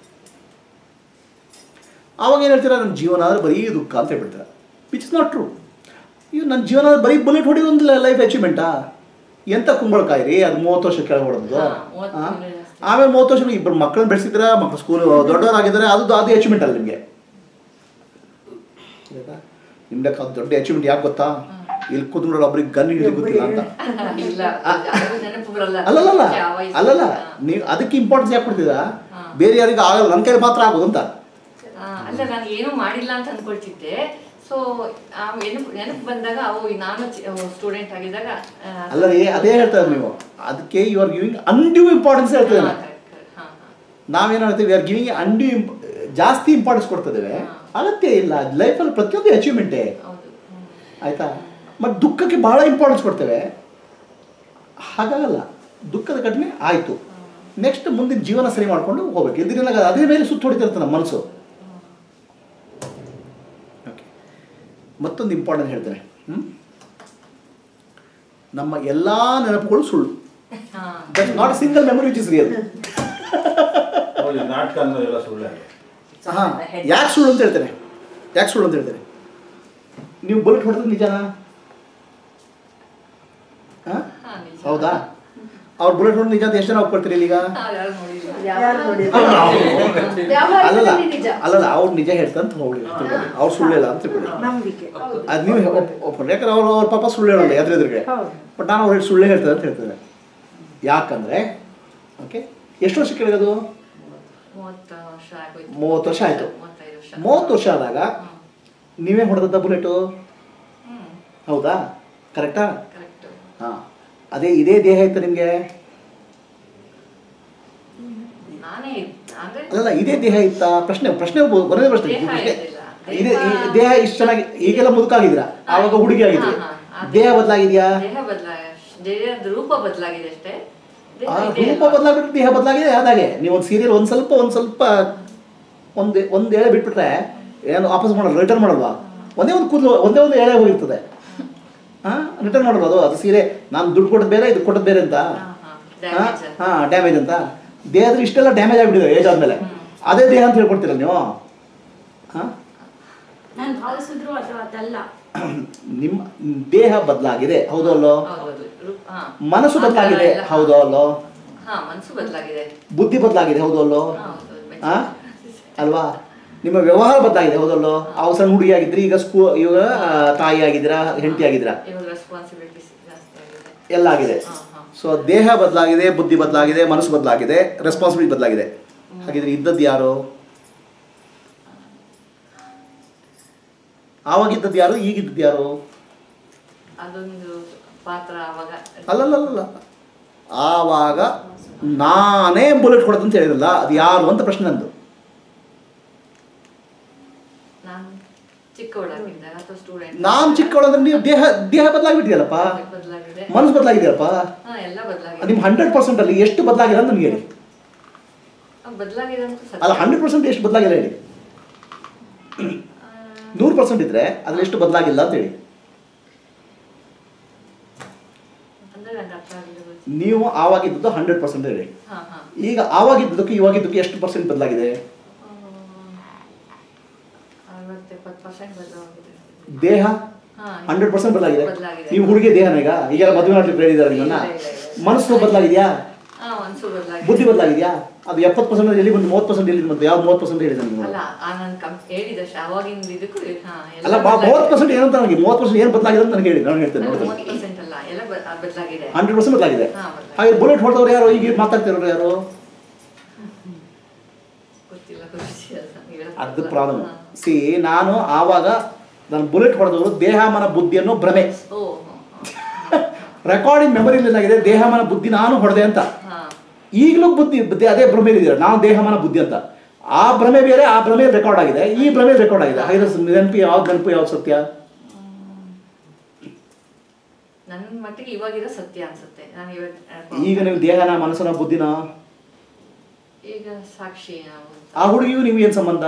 ಆವಾಗ ಏನು ಹೇಳ್ತೀರಾ ನನ್ನ ಜೀವನ ಆದರೆ ಬರೀ ದುಃಖ ಅಂತ ಹೇಳ್ಬಿಡ್ತೀರಾ ವಿಚ್ ಇಸ್ ನಾಟ್ ಟ್ರೂ ಇವು ನನ್ನ ಜೀವನ ಆದ್ರೆ ಬರೀ ಬುಲೆಟ್ ಹೊಡಿಯೋದು ಒಂದು ಲೈಫ್ ಅಚೀವ್ಮೆಂಟಾ ಎಂತ ಕುಂಬಳಕಾಯಿ ರೀ ಅದು ಮೂವತ್ತು ವರ್ಷ ಕೆಳಗೆ ಹೊಡೆದು ಹಾ, ಮೂವತ್ತು ತಿಂಗಳು ಜಾಸ್ತಿ. ಆಮೇಲೆ ಮೂವತ್ತು ವರ್ಷ ಇಬ್ಬರು ಮಕ್ಕಳನ್ನ ಬೆಳೆಸಿದ್ರ ಮಕ್ಕಳು ಸ್ಕೂಲ್ ದೊಡ್ಡವರಾಗಿದ್ದಾರೆ ಅದು ಅದು ಅಚೀವ್ಮೆಂಟ್ ಅಲ್ಲ ನಿಮಗೆ ನಿಮ್ಮ ಲೆಕ್ಕ ಅದು ದೊಡ್ಡ ಅಚೀವ್ಮೆಂಟ್ ಯಾಕೆ ಗೊತ್ತಾ ಇಲ್ಲಿ ಕೂತ್ಕೊಂಡ್ರೆ ಒಬ್ರಿಗೆ ಗನ್ ಹಿಡಿದು ಗೊತ್ತಿಲ್ಲ ಅಂತ ಇಲ್ಲ ಅದು ನೆನಪು ಬರಲ್ಲ ಅಲ್ಲಲ್ಲ ಆ ವಯಸ್ಸು. ಅಲ್ಲಲ್ಲ ಹಾ. ನೀವು ಅದಕ್ಕೆ ಇಂಪಾರ್ಟೆನ್ಸ್ ಯಾಕೆ ಕೊಡ್ತೀರಾ ಹಾ. ಬೇರೆ ಯಾರಿಗೂ ಆಗಲ್ಲ ನನ್ನ ಕೈಲಿ ಮಾತ್ರ ಆಗೋದು ಅಂತ ಆ, ಅಲ್ಲ ನಾನು ಏನೂ ಮಾಡಿಲ್ಲ ಅಂತ ಅನ್ಕೊಳ್ತಿದ್ದೆ ಸೊ ನೆನಪು ನೆನಪು ಬಂದಾಗ ಅವು ನಾನು ಸ್ಟೂಡೆಂಟ್ ಆಗಿದ್ದಾಗ ಆ, ಅಲ್ಲ ರೀ ಅದೇ ಹೇಳ್ತಾರೆ ನೀವು ಅದಕ್ಕೆ you are giving undue importance ಹೇಳ್ತೇವೆ ಹಾ, ನಾವು. correct, correct. ಹಾ, ಹಾ. ನಾವೇನು ಹೇಳ್ತೀವಿ ಆರ್ ಗಿವಿಂಗ್ ಅನ್ಡ್ಯೂ ಜಾಸ್ತಿ ಇಂಪಾರ್ಟೆನ್ಸ್ ಕೊಡ್ತಿದ್ದೇವೆ ಹಾ. ಅಗತ್ಯ ಇಲ್ಲ ಲೈಫಲ್ಲಿ ಪ್ರತಿಯೊಂದು ಅಚೀವ್ಮೆಂಟೇ ಹೌದು ಹ್ಮ್. ಆಯ್ತಾ ಮತ್ತು ದುಃಖಕ್ಕೆ ಬಹಳ ಇಂಪಾರ್ಟೆನ್ಸ್ ಕೊಡ್ತೇವೆ ಹಾಗಾಗಲ್ಲ ದುಃಖದ ಘಟನೆ ಆಯಿತು ನೆಕ್ಸ್ಟ್ ಮುಂದಿನ ಜೀವನ ಸರಿ ಮಾಡ್ಕೊಂಡು ಹೋಗ್ಬೇಕು ಇಲ್ದಿರ ಅದೇ ಮೇಲೆ ಸುತ್ತ ಹೊಡಿತಿರುತ್ತೆ ನಮ್ಮ ಮನಸ್ಸು ಓಕೆ ಮತ್ತೊಂದು ಇಂಪಾರ್ಟೆಂಟ್ ಹೇಳ್ತೇನೆ ಹ್ಮ್? ನಮ್ಮ ಎಲ್ಲ ನೆನಪುಗಳು ಸುಳ್ಳು ಹಾ. That not single memory which is real ಹೌದು, ನಾಟಕ ಅನ್ನೋದೆಲ್ಲ ಸುಳ್ಳೆ ಹಾಂ ಯಾಕೆ ಸುಳ್ಳು ಅಂತ ಹೇಳ್ತೇನೆ ಯಾಕೆ ಸುಳ್ಳು ಅಂತ ಹೇಳ್ತೇನೆ ನೀವು ಬುಲೆಟ್ ಹೊಡೆದ್ರೆ ನಿಜನಾ ಹಾಂ ಹಾ, ನಿಜ. ಹೌದಾ ಅವ್ರು ಬುಲೆಟ್ ಹೊಡೆದು ನಿಜ ಅಂತ ಎಷ್ಟು ಜನ ಒಪ್ಕೊಳ್ತೀರಿ ಈಗ ನಾವ್ ಯಾರು ನೋಡಿಲ್ಲ ಯಾರು ನೋಡಿ ಅಲ್ಲಲ್ಲ ವ್ಯವಹಾರದಲ್ಲಿ ನಿಜ ಅಲ್ಲಲ್ಲ ಅವ್ರು ನಿಜ ಹೇಳ್ತಾರೆ ಅಂತ ಹೋಗ್ಲಿ ಅವ್ರು ಸುಳ್ಳು ಹೇಳ ಅಂತ ತಿಳ್ಕೊಳ್ಳಿ ನಂಬಿಕೆ ಅದು ನೀವು ಒಪ್ಕೊಂಡ್ರೆ ಯಾಕಂದ್ರೆ ಅವ್ರು ಅವ್ರ ಪಾಪ ಸುಳ್ಳು ಹೇಳಲ್ಲ ಎದುರು ಎದುರಿಗೆ ಹೌದು ಬಟ್ ನಾನು ಅವ್ರು ಸುಳ್ಳು ಹೇಳ್ತಾರೆ ಅಂತ ಹೇಳ್ತಾರೆ ಯಾಕಂದ್ರೆ ಓಕೆ ಎಷ್ಟು ವರ್ಷ ಕೇಳಿರೋದು ಮೂವತ್ತು ವರ್ಷ ಆಗೋಯ್ತು ಮೂವತ್ತು ವರ್ಷ ಆಯ್ತು. ಮೂವತ್ತೈದು ವರ್ಷ ಮೂವತ್ತು ವರ್ಷ ಆದಾಗ ಹ್ಮ್. ನೀವೇ ಹೊಡೆದದ್ದ ಬುಲೆಟು ಹ್ಮ್ ಹೌದಾ ಕರೆಕ್ಟಾ ಕರೆಕ್ಟ್ ಹಾಂ ಅದೇ ಇದೇ ದೇಹ ಇತ್ತು ನಿಮಗೆ ನಾನೇ ಅಂದ್ರೆ ಅಲ್ಲಲ್ಲ ಇದೇ ದೇಹ ಇತ್ತ ಪ್ರಶ್ನೆ ಪ್ರಶ್ನೆ ಒಬ್ಬ- ಒಂದೇ ಪ್ರಶ್ನೆ ದೇಹ ಪ್ರಶ್ನೆ ಇರ್ಲಿಲ್ಲ. ಇದೇ ಈ ದೇಹ- ದೇಹ ಇಷ್ಟು ಚೆನ್ನಾಗಿ ಈಗೆಲ್ಲ ಮುದುಕಾಗಿದ್ದೀರಾ ಆವಾಗ ಹುಡುಗಿ ಆಗಿದ್ರಿ ಹಾ, ಹಾ. ದೇಹ ಬದಲಾಗಿದೆಯಾ ದೇಹ ಬದಲಾಗ ದೇಹದ ರೂಪ ಬದಲಾಗಿದೆ ಅಷ್ಟೇ ದೇಹ ಆ ಇದೆ ರೂಪ ಅಲ್ವಾ? ಬದಲಾಗ್ಬಿಟ್ಟು ದೇಹ ಬದಲಾಗಿದೆ ಅದಾಗೆ ನೀವು ಒಂದು ಸೀರಿಯಲ್ ಒಂದು ಸ್ವಲ್ಪ ಒಂದು ಸ್ವಲ್ಪ ಒಂದು ಒಂದು ಎಳೆ ಬಿಟ್ಬಿಟ್ರೆ ಏನು ವಾಪಸ್ ಮಾಡಲ್ಲ ರಿಟರ್ನ್ ಮಾಡಲ್ವಾ ಒಂದೇ ಒಂದು ಕೂದಲು ಒಂದೇ ಒಂದು ಎಳೆ ಹೋಗಿರ್ತದೆ ಹಾಂ ರಿಟರ್ನ್ ಮಾಡಲ್ಲ ಅದು ಅದು ಸೀರೆ ನಾನು ದುಡ್ಡು ಕೊಡೋದು ಬೇರೆ ಇದು ಕೊಡೋದು ಬೇರೆ ಅಂತ ಹಾ, ಹಾ. Damage. ಹಾಂ ಡ್ಯಾಮೇಜ್ ಅಂತ ದೇಹದಲ್ಲಿ ಇಷ್ಟೆಲ್ಲ ಡ್ಯಾಮೇಜ್ ಆಗಿಬಿಟ್ಟಿದೆ ಏಜ್ ಆದಮೇಲೆ ಅದೇ ದೇಹ ಅಂತ ಹೇಳ್ಕೊಡ್ತೀರ ನೀವು ಹಾಂ ನಾನು ಭಾವಿಸಿದ್ರು ಅದು ಅದಲ್ಲ ನಿಮ್ಮ ದೇಹ ಬದಲಾಗಿದೆ ಹೌದು ಅಲ್ಲೋ ಹೌದೌದು ರೂಪ ಹಾ ಮನಸ್ಸು ಆ ಥರ ಬದಲಾಗಿದೆ ಎಲ್ಲ- ಹೌದು ಅಲ್ಲೋ ಹಾ ಮನಸ್ಸು ಬದಲಾಗಿದೆ ಬುದ್ಧಿ ಬದಲಾಗಿದೆ ಹೌದು ಅಲ್ಲೋ ಹಾ, ಹೌದು. ಆ? ಅಲ್ವಾ ನಿಮ್ಮ ವ್ಯವಹಾರ ಬದಲಾಗಿದೆ ಹೌದಲ್ಲೋ ಅವು ಸಣ್ಣ ಹುಡುಗಿ ಆಗಿದ್ರಿ ಈಗ ಸ್ಕೂ ಇವಾಗ ಆ, ತಾಯಿ ಆಗಿದ್ದೀರಾ ಹೆಂಡತಿ ಆಗಿದ್ದೀರಾ ಇವಾಗ ರೆಸ್ಪಾನ್ಸಿಬಿಲಿಟೀಸ್ ಜಾಸ್ತಿ ಆಗಿದೆ ಎಲ್ಲ ಆಗಿದೆ ಹಾ, ಹಾ. ಸೊ ದೇಹ ಬದಲಾಗಿದೆ ಬುದ್ಧಿ ಬದಲಾಗಿದೆ ಮನಸ್ಸು ಬದಲಾಗಿದೆ ರೆಸ್ಪಾನ್ಸಿಬಿಲಿಟಿ ಬದಲಾಗಿದೆ ಹಾಗಿದ್ರೆ ಇದ್ದದ್ದು ಯಾರು ಆವಾಗಿದ್ದದ್ದು ಯಾರು ಈಗಿದ್ದದ್ದು ಯಾರು ಅದೊಂದು ಪಾತ್ರ ಅವಾಗ ಅಲ್ಲಲ್ಲಲ್ಲ ಆವಾಗ ನಾನೇ ಬುಲೆಟ್ ಹೊಡೆದಂತ ಹೇಳಿದ್ರಲ್ಲ ಅದು ಯಾರು ಅಂತ ಪ್ರಶ್ನೆ ನಂದು ನಾನು ಚಿಕ್ಕವಳಾಗಿದ್ದಾಗ ಅಥವಾ ಸ್ಟೂಡೆಂಟ್ ನಾನು ಚಿಕ್ಕವಳಂದ್ರೆ ನೀವು ದೇಹ ದೇಹ ಬದಲಾಗ್ಬಿಟ್ಟಿದೆಯಲ್ಲಪ್ಪ ಬದಲಾಗಿದೆ ಮನಸ್ಸು ಬದಲಾಗಿದೆಯಲ್ಲಪ್ಪ ಹಾ ಎಲ್ಲ ಬದಲಾಗಿದೆ ನಿಮ್ಮ ಹಂಡ್ರೆಡ್ ಪರ್ಸೆಂಟ್ ಅಲ್ಲಿ ಎಷ್ಟು ಬದಲಾಗಿದೆ ಅಂತ ನನಗೆ ಹೇಳಿ ಬದಲಾಗಿದೆ ಅಂತ ಅಲ್ಲ ಸತ್ಯ ಹಂಡ್ರೆಡ್ ಪರ್ಸೆಂಟ್ ಎಷ್ಟು ಬದಲಾಗಿಲ್ಲ ಹೇಳಿ ಆ, ನೂರು ಪರ್ಸೆಂಟ್ ಇದ್ರೆ ಅದ್ರಲ್ಲಿ ಎಷ್ಟು ಬದಲಾಗಿಲ್ಲ ಅಂತ ಹೇಳಿ ಅಂದ್ರೆ ನಂಗೆ ಅರ್ಥ ಆಗಿರೋದು ನೀವು ಆವಾಗಿದ್ದದ್ದು ಹಂಡ್ರೆಡ್ ಪರ್ಸೆಂಟ್ ಹೇಳಿ ಹಾ ಹಾ ಈಗ ಆವಾಗಿದ್ದಕ್ಕೆ ಇವಾಗಿದ್ದಕ್ಕೆ ಎಷ್ಟು ಪರ್ಸೆಂಟ್ ಬದಲಾಗಿದೆ ಅರವತ್ತು ಎಪ್ಪತ್ತು ಪರ್ಸೆಂಟ್ ಬದಲಾಗಿದೆ ದೇಹ ಹಾ ಹಂಡ್ರೆಡ್ ಪರ್ಸೆಂಟ್ ಬದಲಾಗಿದೆ ಬದಲಾಗಿದೆ. ನೀವು ಹುಡುಗಿ ದೇಹನ ಈಗ ಈಗ ಮದುವೆ ಮಾಡ್ಲಿಕ್ಕೆ ಹೇಳಿದಾರೆ ನಿಮ್ಮನ್ನ ಇಲ್ಲ, ಇಲ್ಲ, ಇಲ್ಲ. ಮನಸ್ಸು ಬದಲಾಗಿದೆಯಾ ಹಾ ಮನಸ್ಸು ಬದಲಾಗಿದೆ ಬುದ್ಧಿ ಬದಲಾಗಿದೆಯಾ ಅದು ಎಪ್ಪತ್ತು ಪರ್ಸೆಂಟ್ ಎಲ್ಲಿ ಬಂದು ಮೂವತ್ತು ಪರ್ಸೆಂಟ್ ಎಲ್ಲಿ ಬಂತು ಯಾವ್ದು ಮೂವತ್ತು ಪರ್ಸೆಂಟ್ ಹೇಳಿದೆ ನಿಮ್ಗೆ ಅಲ್ಲ ಆ ನಾನು ಕಂ ಹೇಳಿದಷ್ಟು ಅವಾಗಿಂದ ಇದಕ್ಕೂ ಹಾ ಎಲ್ಲ ಅಲ್ಲ ಮೂವತ್ತು ಪರ್ಸೆಂಟ್ ಏನಂತ ನನಗೆ ಮೂವತ್ತು ಪರ್ಸೆಂಟ್ ಏನು ಬದಲಾಗಿದೆ ಅಂತ ನನಗೆ ಹೇಳಿ ನಾನು ಹೇಳ್ತೇನೆ ನೋಡ್ತೇನೆ ಮೂವತ್ತು ಪರ್ಸೆಂಟ್ ಅಲ್ಲ ಎಲ್ಲ ಬ- ಆ ಬದಲಾಗಿದೆ ಹಂಡ್ರೆಡ್ ಪರ್ಸೆಂಟ್ ಬದಲಾಗಿದೆ ಹಾ, ಬದಲಾಗಿದೆ. ಹಾಗೆ ಬುಲೆಟ್ ಹೊಡೆದವ್ರು ಯಾರು ಈಗ ಮಾತಾಡ್ತಿರೋರು ಯಾರು ಗೊತ್ತಿಲ್ಲ ಖುಷಿ ಅಲ್ಲ ಇವೆಲ್ಲ ಅದು ಗೊತ್ತಿಲ್ಲ. ಪ್ರಾಬ್ಲಮ್ ಹಾ. ಸಿ ನಾನು ಆವಾಗ ನಾನು ಬುಲೆಟ್ ಹೊಡೆದವರು ದೇಹ ಮನ ಬುದ್ಧಿ ಅನ್ನೋ ಭ್ರಮೆ ಓ ಹಾ, ರೆಕಾರ್ಡಿಂಗ್ ಮೆಮೊರಿ ಏನಾಗಿದೆ ದೇಹ ಮನ ಬುದ್ಧಿ ನಾನು ಹೊಡೆದೆ ಅಂತ ಹಾ ಈಗಲೂ ಬುದ್ಧಿ ಬುದ್ಧಿ ಅದೇ ಭ್ರಮೆಯಲ್ಲಿದ್ದೀರ ನಾವು ದೇಹ ಮನ ಬುದ್ಧಿ ಅಂತ ಆ ಭ್ರಮೆ ಬೇರೆ ಆ ಭ್ರಮೆ ರೆಕಾರ್ಡ್ ಆಗಿದೆ ಈ ಭ್ರಮೆ ರೆಕಾರ್ಡ್ ಆಗಿದೆ ಹಾಗಿದ್ರೆ ನೆನಪು ಯಾವ್ದು ನೆನಪು ಯಾವ್ದು ಸತ್ಯ ನನ್ನ ಮಟ್ಟಿಗೆ ಇವಾಗಿರೋ ಸತ್ಯ ಅನ್ಸುತ್ತೆ ನಾನು ಇವಾಗ ಈಗ ನೀವು ದೇಹನ ಮನಸ್ಸನ ಬುದ್ಧಿನ ಈಗ ಸಾಕ್ಷಿ ನಾವು ಅಂತ. ಆ ಹುಡುಗಿಯು ನೀವು ಏನು ಸಂಬಂಧ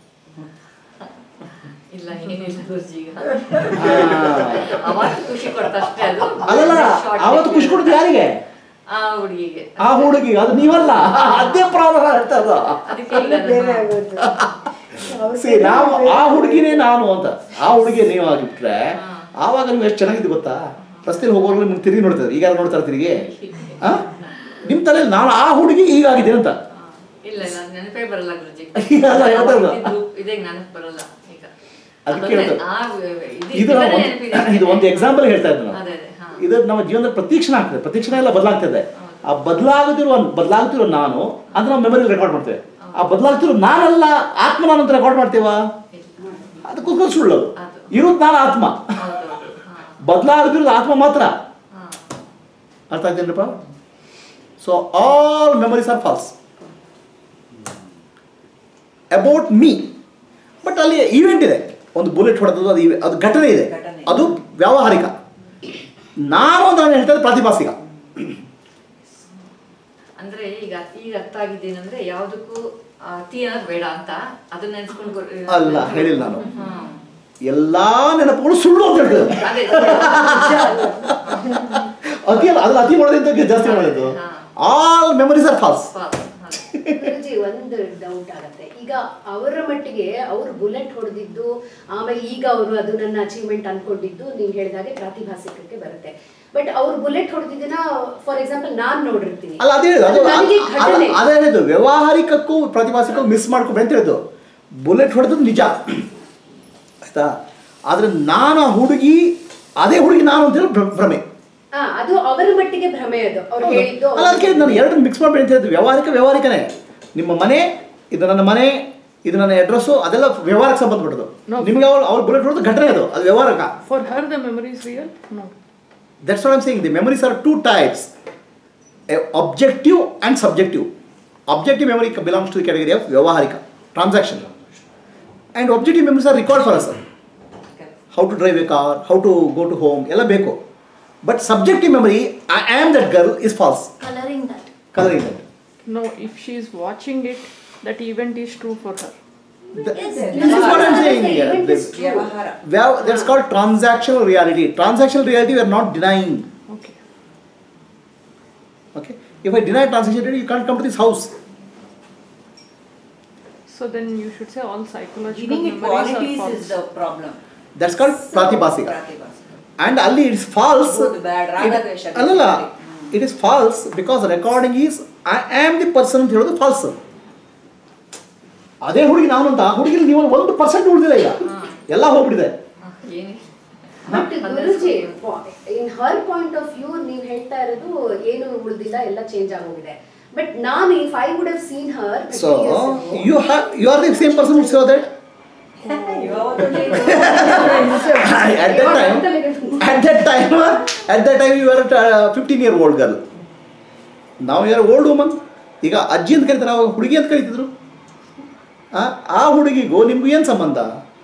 ಇಲ್ಲ ಏನಿಲ್ಲ ಗುರುಜಿ ಈಗ ಆ, ಅವತ್ತು ಖುಷಿ ಕೊಡ್ತ ಅಷ್ಟೇ ಅದು ಅಲ್ಲಲ್ಲ ಆವತ್ತು ಖುಷಿ ಕೊಡುದು ಯಾರಿಗೆ ಆ ಹುಡುಗಿಗೆ ಆ ಹುಡುಗಿ ಅದು ನೀವಲ್ಲ ಅದೇ ಪ್ರಾಬ್ಲಮ್ ಹೇಳ್ತಾ ಇರೋದು. ಅದಕ್ಕೆ ಈಗ ಅದು ಬೇರೆ ನಾನು- ಆಗೋದು ಅವ್ರು See, ನಾವು ಆ ಹುಡುಗಿನೇ ನಾನು ಅಂತ ಆ ಹುಡುಗಿ ನೀವು ಆಗಿಬಿಟ್ರೆ ಆವಾಗ ನೀವು ಎಷ್ಟು ಚೆನ್ನಾಗಿದ್ದು ಗೊತ್ತಾ ರಸ್ತೆಯಲ್ಲಿ ಹೋಗೋರು ನಿಮ್ಗೆ ತಿರುಗಿ ನೋಡ್ತಾರೆ ಈಗ ನೋಡ್ತಾರೆ ತಿರುಗಿ ಆ? ನಿಮ್ಮ ತಲೆಯಲ್ಲಿ ನಾನು ಆ ಹುಡುಗಿ ಈಗಾಗಿದೆ ಅಂತ ಹಾ. ಇಲ್ಲ ಇಲ್ಲ ಅದ್ ನೆನಪೇ ಬರಲ್ಲ ಗುರುಜಿ ಅಲ್ಲ, ಹೇಳ್ತಾ ಇಲ್ಲ. ಇದೇ ನೆನಪು ಬರಲ್ಲ ಈಗ ಅದಕ್ಕೆ ಅದೊಂದೇ- ಹೇಳ್ತಾರೆ. ಆ, ಇದು- ಇದು ಇದನ್ನೇ ಒಂದು- ನೆನಪಿದೆ. ಇದು ಒಂದು ಎಕ್ಸಾಂಪಲ್ ಹೇಳ್ತಾ ಇದ್ದೆ ನಾನು ಅದೇ ಅದೇ ಹಾ ಇದು ನಮ್ಮ ಜೀವನದ ಪ್ರತೀಕ್ಷಣ ಆಗ್ತದೆ ಪ್ರತೀಕ್ಷಣ ಎಲ್ಲ ಬದಲಾಗ್ತದೆ ಆ ಬದಲಾಗುತ್ತಿರುವ ಬದಲಾಗುತ್ತಿರೋ ನಾನು ಅಂತ ನಾವು ಮೆಮೊರಿ ರೆಕಾರ್ಡ್ ಮಾಡ್ತೇವೆ ಆ ಬದಲಾಗ್ತಿರೋ ನಾನಲ್ಲ ಆತ್ಮ ನಾನು ಅಂತ ರೆಕಾರ್ಡ್ ಮಾಡ್ತೇವಾ ಅದಕ್ಕೋಸ್ಕರ ಸುಳ್ಳು ಅದು. ಅದು. ಇರೋದು ನಾನು ಆತ್ಮ ಹೌದೌದು ಹಾ ಬದಲಾಗುತ್ತಿರೋದು ಆತ್ಮ ಮಾತ್ರ ಹಾ ಅರ್ಥ ಆಗ್ತೇನಪ್ಪ so all memories are false about me but ಅಲ್ಲಿ ಈವೆಂಟ್ ಇದೆ ಒಂದು ಬುಲೆಟ್ ಹೊಡೆದದ್ದು ಅದು ಇವೆ- ಅದು ಘಟನೆ ಇದೆ ಘಟನೆ. ಅದು ವ್ಯಾವಹಾರಿಕ ನಾನು ಅಂತ ನಾನು ಹೇಳ್ತಾ ಇರೋದು ಪ್ರಾತಿಭಾಸಿಕ ಅಂದ್ರೆ ಈಗ ಈಗ ಅರ್ಥ ಆಗಿದ್ದೇನಂದ್ರೆ ಯಾವ್ದಕ್ಕೂ ಅತಿ ಅನ್ನೋದು ಬೇಡ ಅಂತ ಅದನ್ನ ನೆನ್ಸ್ಕೊಂಡು ಗೊ- ಅಲ್ಲ, ಹೇಳಿಲ್ಲ ನಾನು. ಹಾ. ಎಲ್ಲಾ ನೆನಪುಗಳು ಸುಳ್ಳು ಅಂತ ಹೇಳ್ತದೆ ಅದೇ ಅತಿ ಅಲ್ಲ ಅದ್ರ ಅತಿ ಮಾಡೋದ್ರಿಂದ ಜಾಸ್ತಿ ಮಾಡೋದು ಹಾ. ಆಲ್ ಮೆಮೊರೀಸ್ ಆರ್ ಫಾಲ್ಸ್ ಪಾಪ, ಅದೇ. ಗುರುಜಿ ಒಂದು ಡೌಟ್ ಆಗತ್ತೆ ಈಗ ಅವರ ಮಟ್ಟಿಗೆ ಅವರು ಬುಲೆಟ್ ಹೊಡೆದಿದ್ದು ಆಮೇಲೆ ಈಗ ಅವರು ಅದು ನನ್ನ ಅಚೀವ್ಮೆಂಟ್ ಅನ್ಕೊಂಡಿದ್ದು ನೀವು ಹೇಳಿದಾಗೆ ಪ್ರಾತಿಭಾಸಿಕಕ್ಕೆ ಬರುತ್ತೆ ಬಟ್ ಅವ್ರು ಬುಲೆಟ್ ಹೊಡೆದಿದ್ದನ್ನ ಫಾರ್ ಎಕ್ಸಾಂಪಲ್ ನಾನ್ ನೋಡಿರ್ತೀನಿ ಅಲ್ಲ ಅದೇ ಹೇಳಿದ್ದು ಅದು ಅದು ನನಗೆ ಅಲ್ಲ, ಘಟನೆ ಅದೇ ಹೇಳಿದ್ದು ವ್ಯವಹಾರಿಕಕ್ಕೂ ಪ್ರತಿಭಾಸಿಕಕ್ಕೂ ಮಿಸ್ ಮಾಡ್ಕೊಬೇಡಿ ಅಂತ ಹೇಳಿದ್ದು ಬುಲೆಟ್ ಹೊಡೆದದ್ದು ನಿಜ ಆಯ್ತಾ ಆದ್ರೆ ನಾನು ಆ ಹುಡುಗಿ ಅದೇ ಹುಡುಗಿ ನಾನು ಅಂತ ಹೇಳಿ ಭ್ರ- ಭ್ರಮೆ ಹಾ ಅದು ಅವರ ಮಟ್ಟಿಗೆ ಭ್ರಮೆ ಅದು ಅವ್ರು ಹೌದು. ಹೇಳಿದ್ದು ಅಲ್ಲ ಅದಕ್ಕೆ ನಾನು ಎರಡನ್ನು ಮಿಕ್ಸ್ ಮಾಡಬೇಡಿ ಅಂತ ಹೇಳಿದ್ದು ವ್ಯವಹಾರಿಕ ವ್ಯವಹಾರಿಕನೇ ನಿಮ್ಮ ಮನೆ ಇದು ನನ್ನ ಮನೆ ಇದು ನನ್ನ ಅಡ್ರೆಸ್ಸು ಅದೆಲ್ಲ ವ್ಯವಹಾರಕ್ಕೆ ಸಂಬಂಧಪಟ್ಟದ್ದು No. ನಿಮ್ಗೆ ಅವ್ರು ಅವ್ರು ಬುಲೆಟ್ ಹೊಡೆದು ಘಟನೆ ಅದು ಅದು ವ್ಯವಹಾರಕ For her, the memory is real? No. That's what I'm saying. The memories are two types a objective and subjective. Objective memory belongs to the category of Vyavaharika, transaction. And objective memories are record for us. How to drive a car, how to go to home, ಎಲ್ಲ ಬೇಕು But subjective memory, I am that girl, is false. Coloring that. Coloring that. No, if she is watching it, that event is true for her. Th- Yes, this is what I'm saying. The here. event This- is true. ವ್ಯವಹಾರ Vyav- that's called transactional reality. Transactional reality we are not denying. Okay. Okay. If I deny transactional reality, you can't come to this house. So then you should say all psychological giving it memories are qualities false. Is the problem That's called pratibhasika. ಪ್ರಾತಿಭಾಸಿಕ And ಅಲ್ಲಿ ಇಟ್ಸ್ ಫಾಲ್ಸ್ Good, bad, ರಾಗದ್ವೇಷ. ಅಲ್ಲಲ್ಲ it is false because recording is I am the person ಅಂತ ಹೇಳೋದು ಫಾಲ್ಸ್ ಅದೇ ಹುಡುಗಿ ನಾನು ಅಂತ ಆ ಹುಡುಗಿಲಿ ನೀವು ಒಂದು ಪರ್ಸೆಂಟ್ ಉಳಿದಿಲ್ಲ ಈಗ ಎಲ್ಲ ಹೋಗ್ಬಿಟ್ಟಿದೆ ಹಾ, ಏನಿಲ್ಲ but guruji in her point of view ನೀವು ಹೇಳ್ತಾ ಇರೋದು ಏನು ಉಳಿದಿಲ್ಲ ಎಲ್ಲ ಚೇಂಜ್ ಆಗೋಗಿದೆ ಬಟ್ ನಾನು if I would have seen her so you have you are the same person so that at that time at that time at that time you were a 15 year old girl now you are old woman ಈಗ ಅಜ್ಜಿ ಅಂತ ಕರೀತಾರೆ ಅವಾಗ ಹುಡುಗಿ ಅಂತ ಕರೀತಿದ್ರು ಆ ಆ ಹುಡುಗಿಗೂ ನಿಮ್ಗೂ ಏನು ಸಂಬಂಧ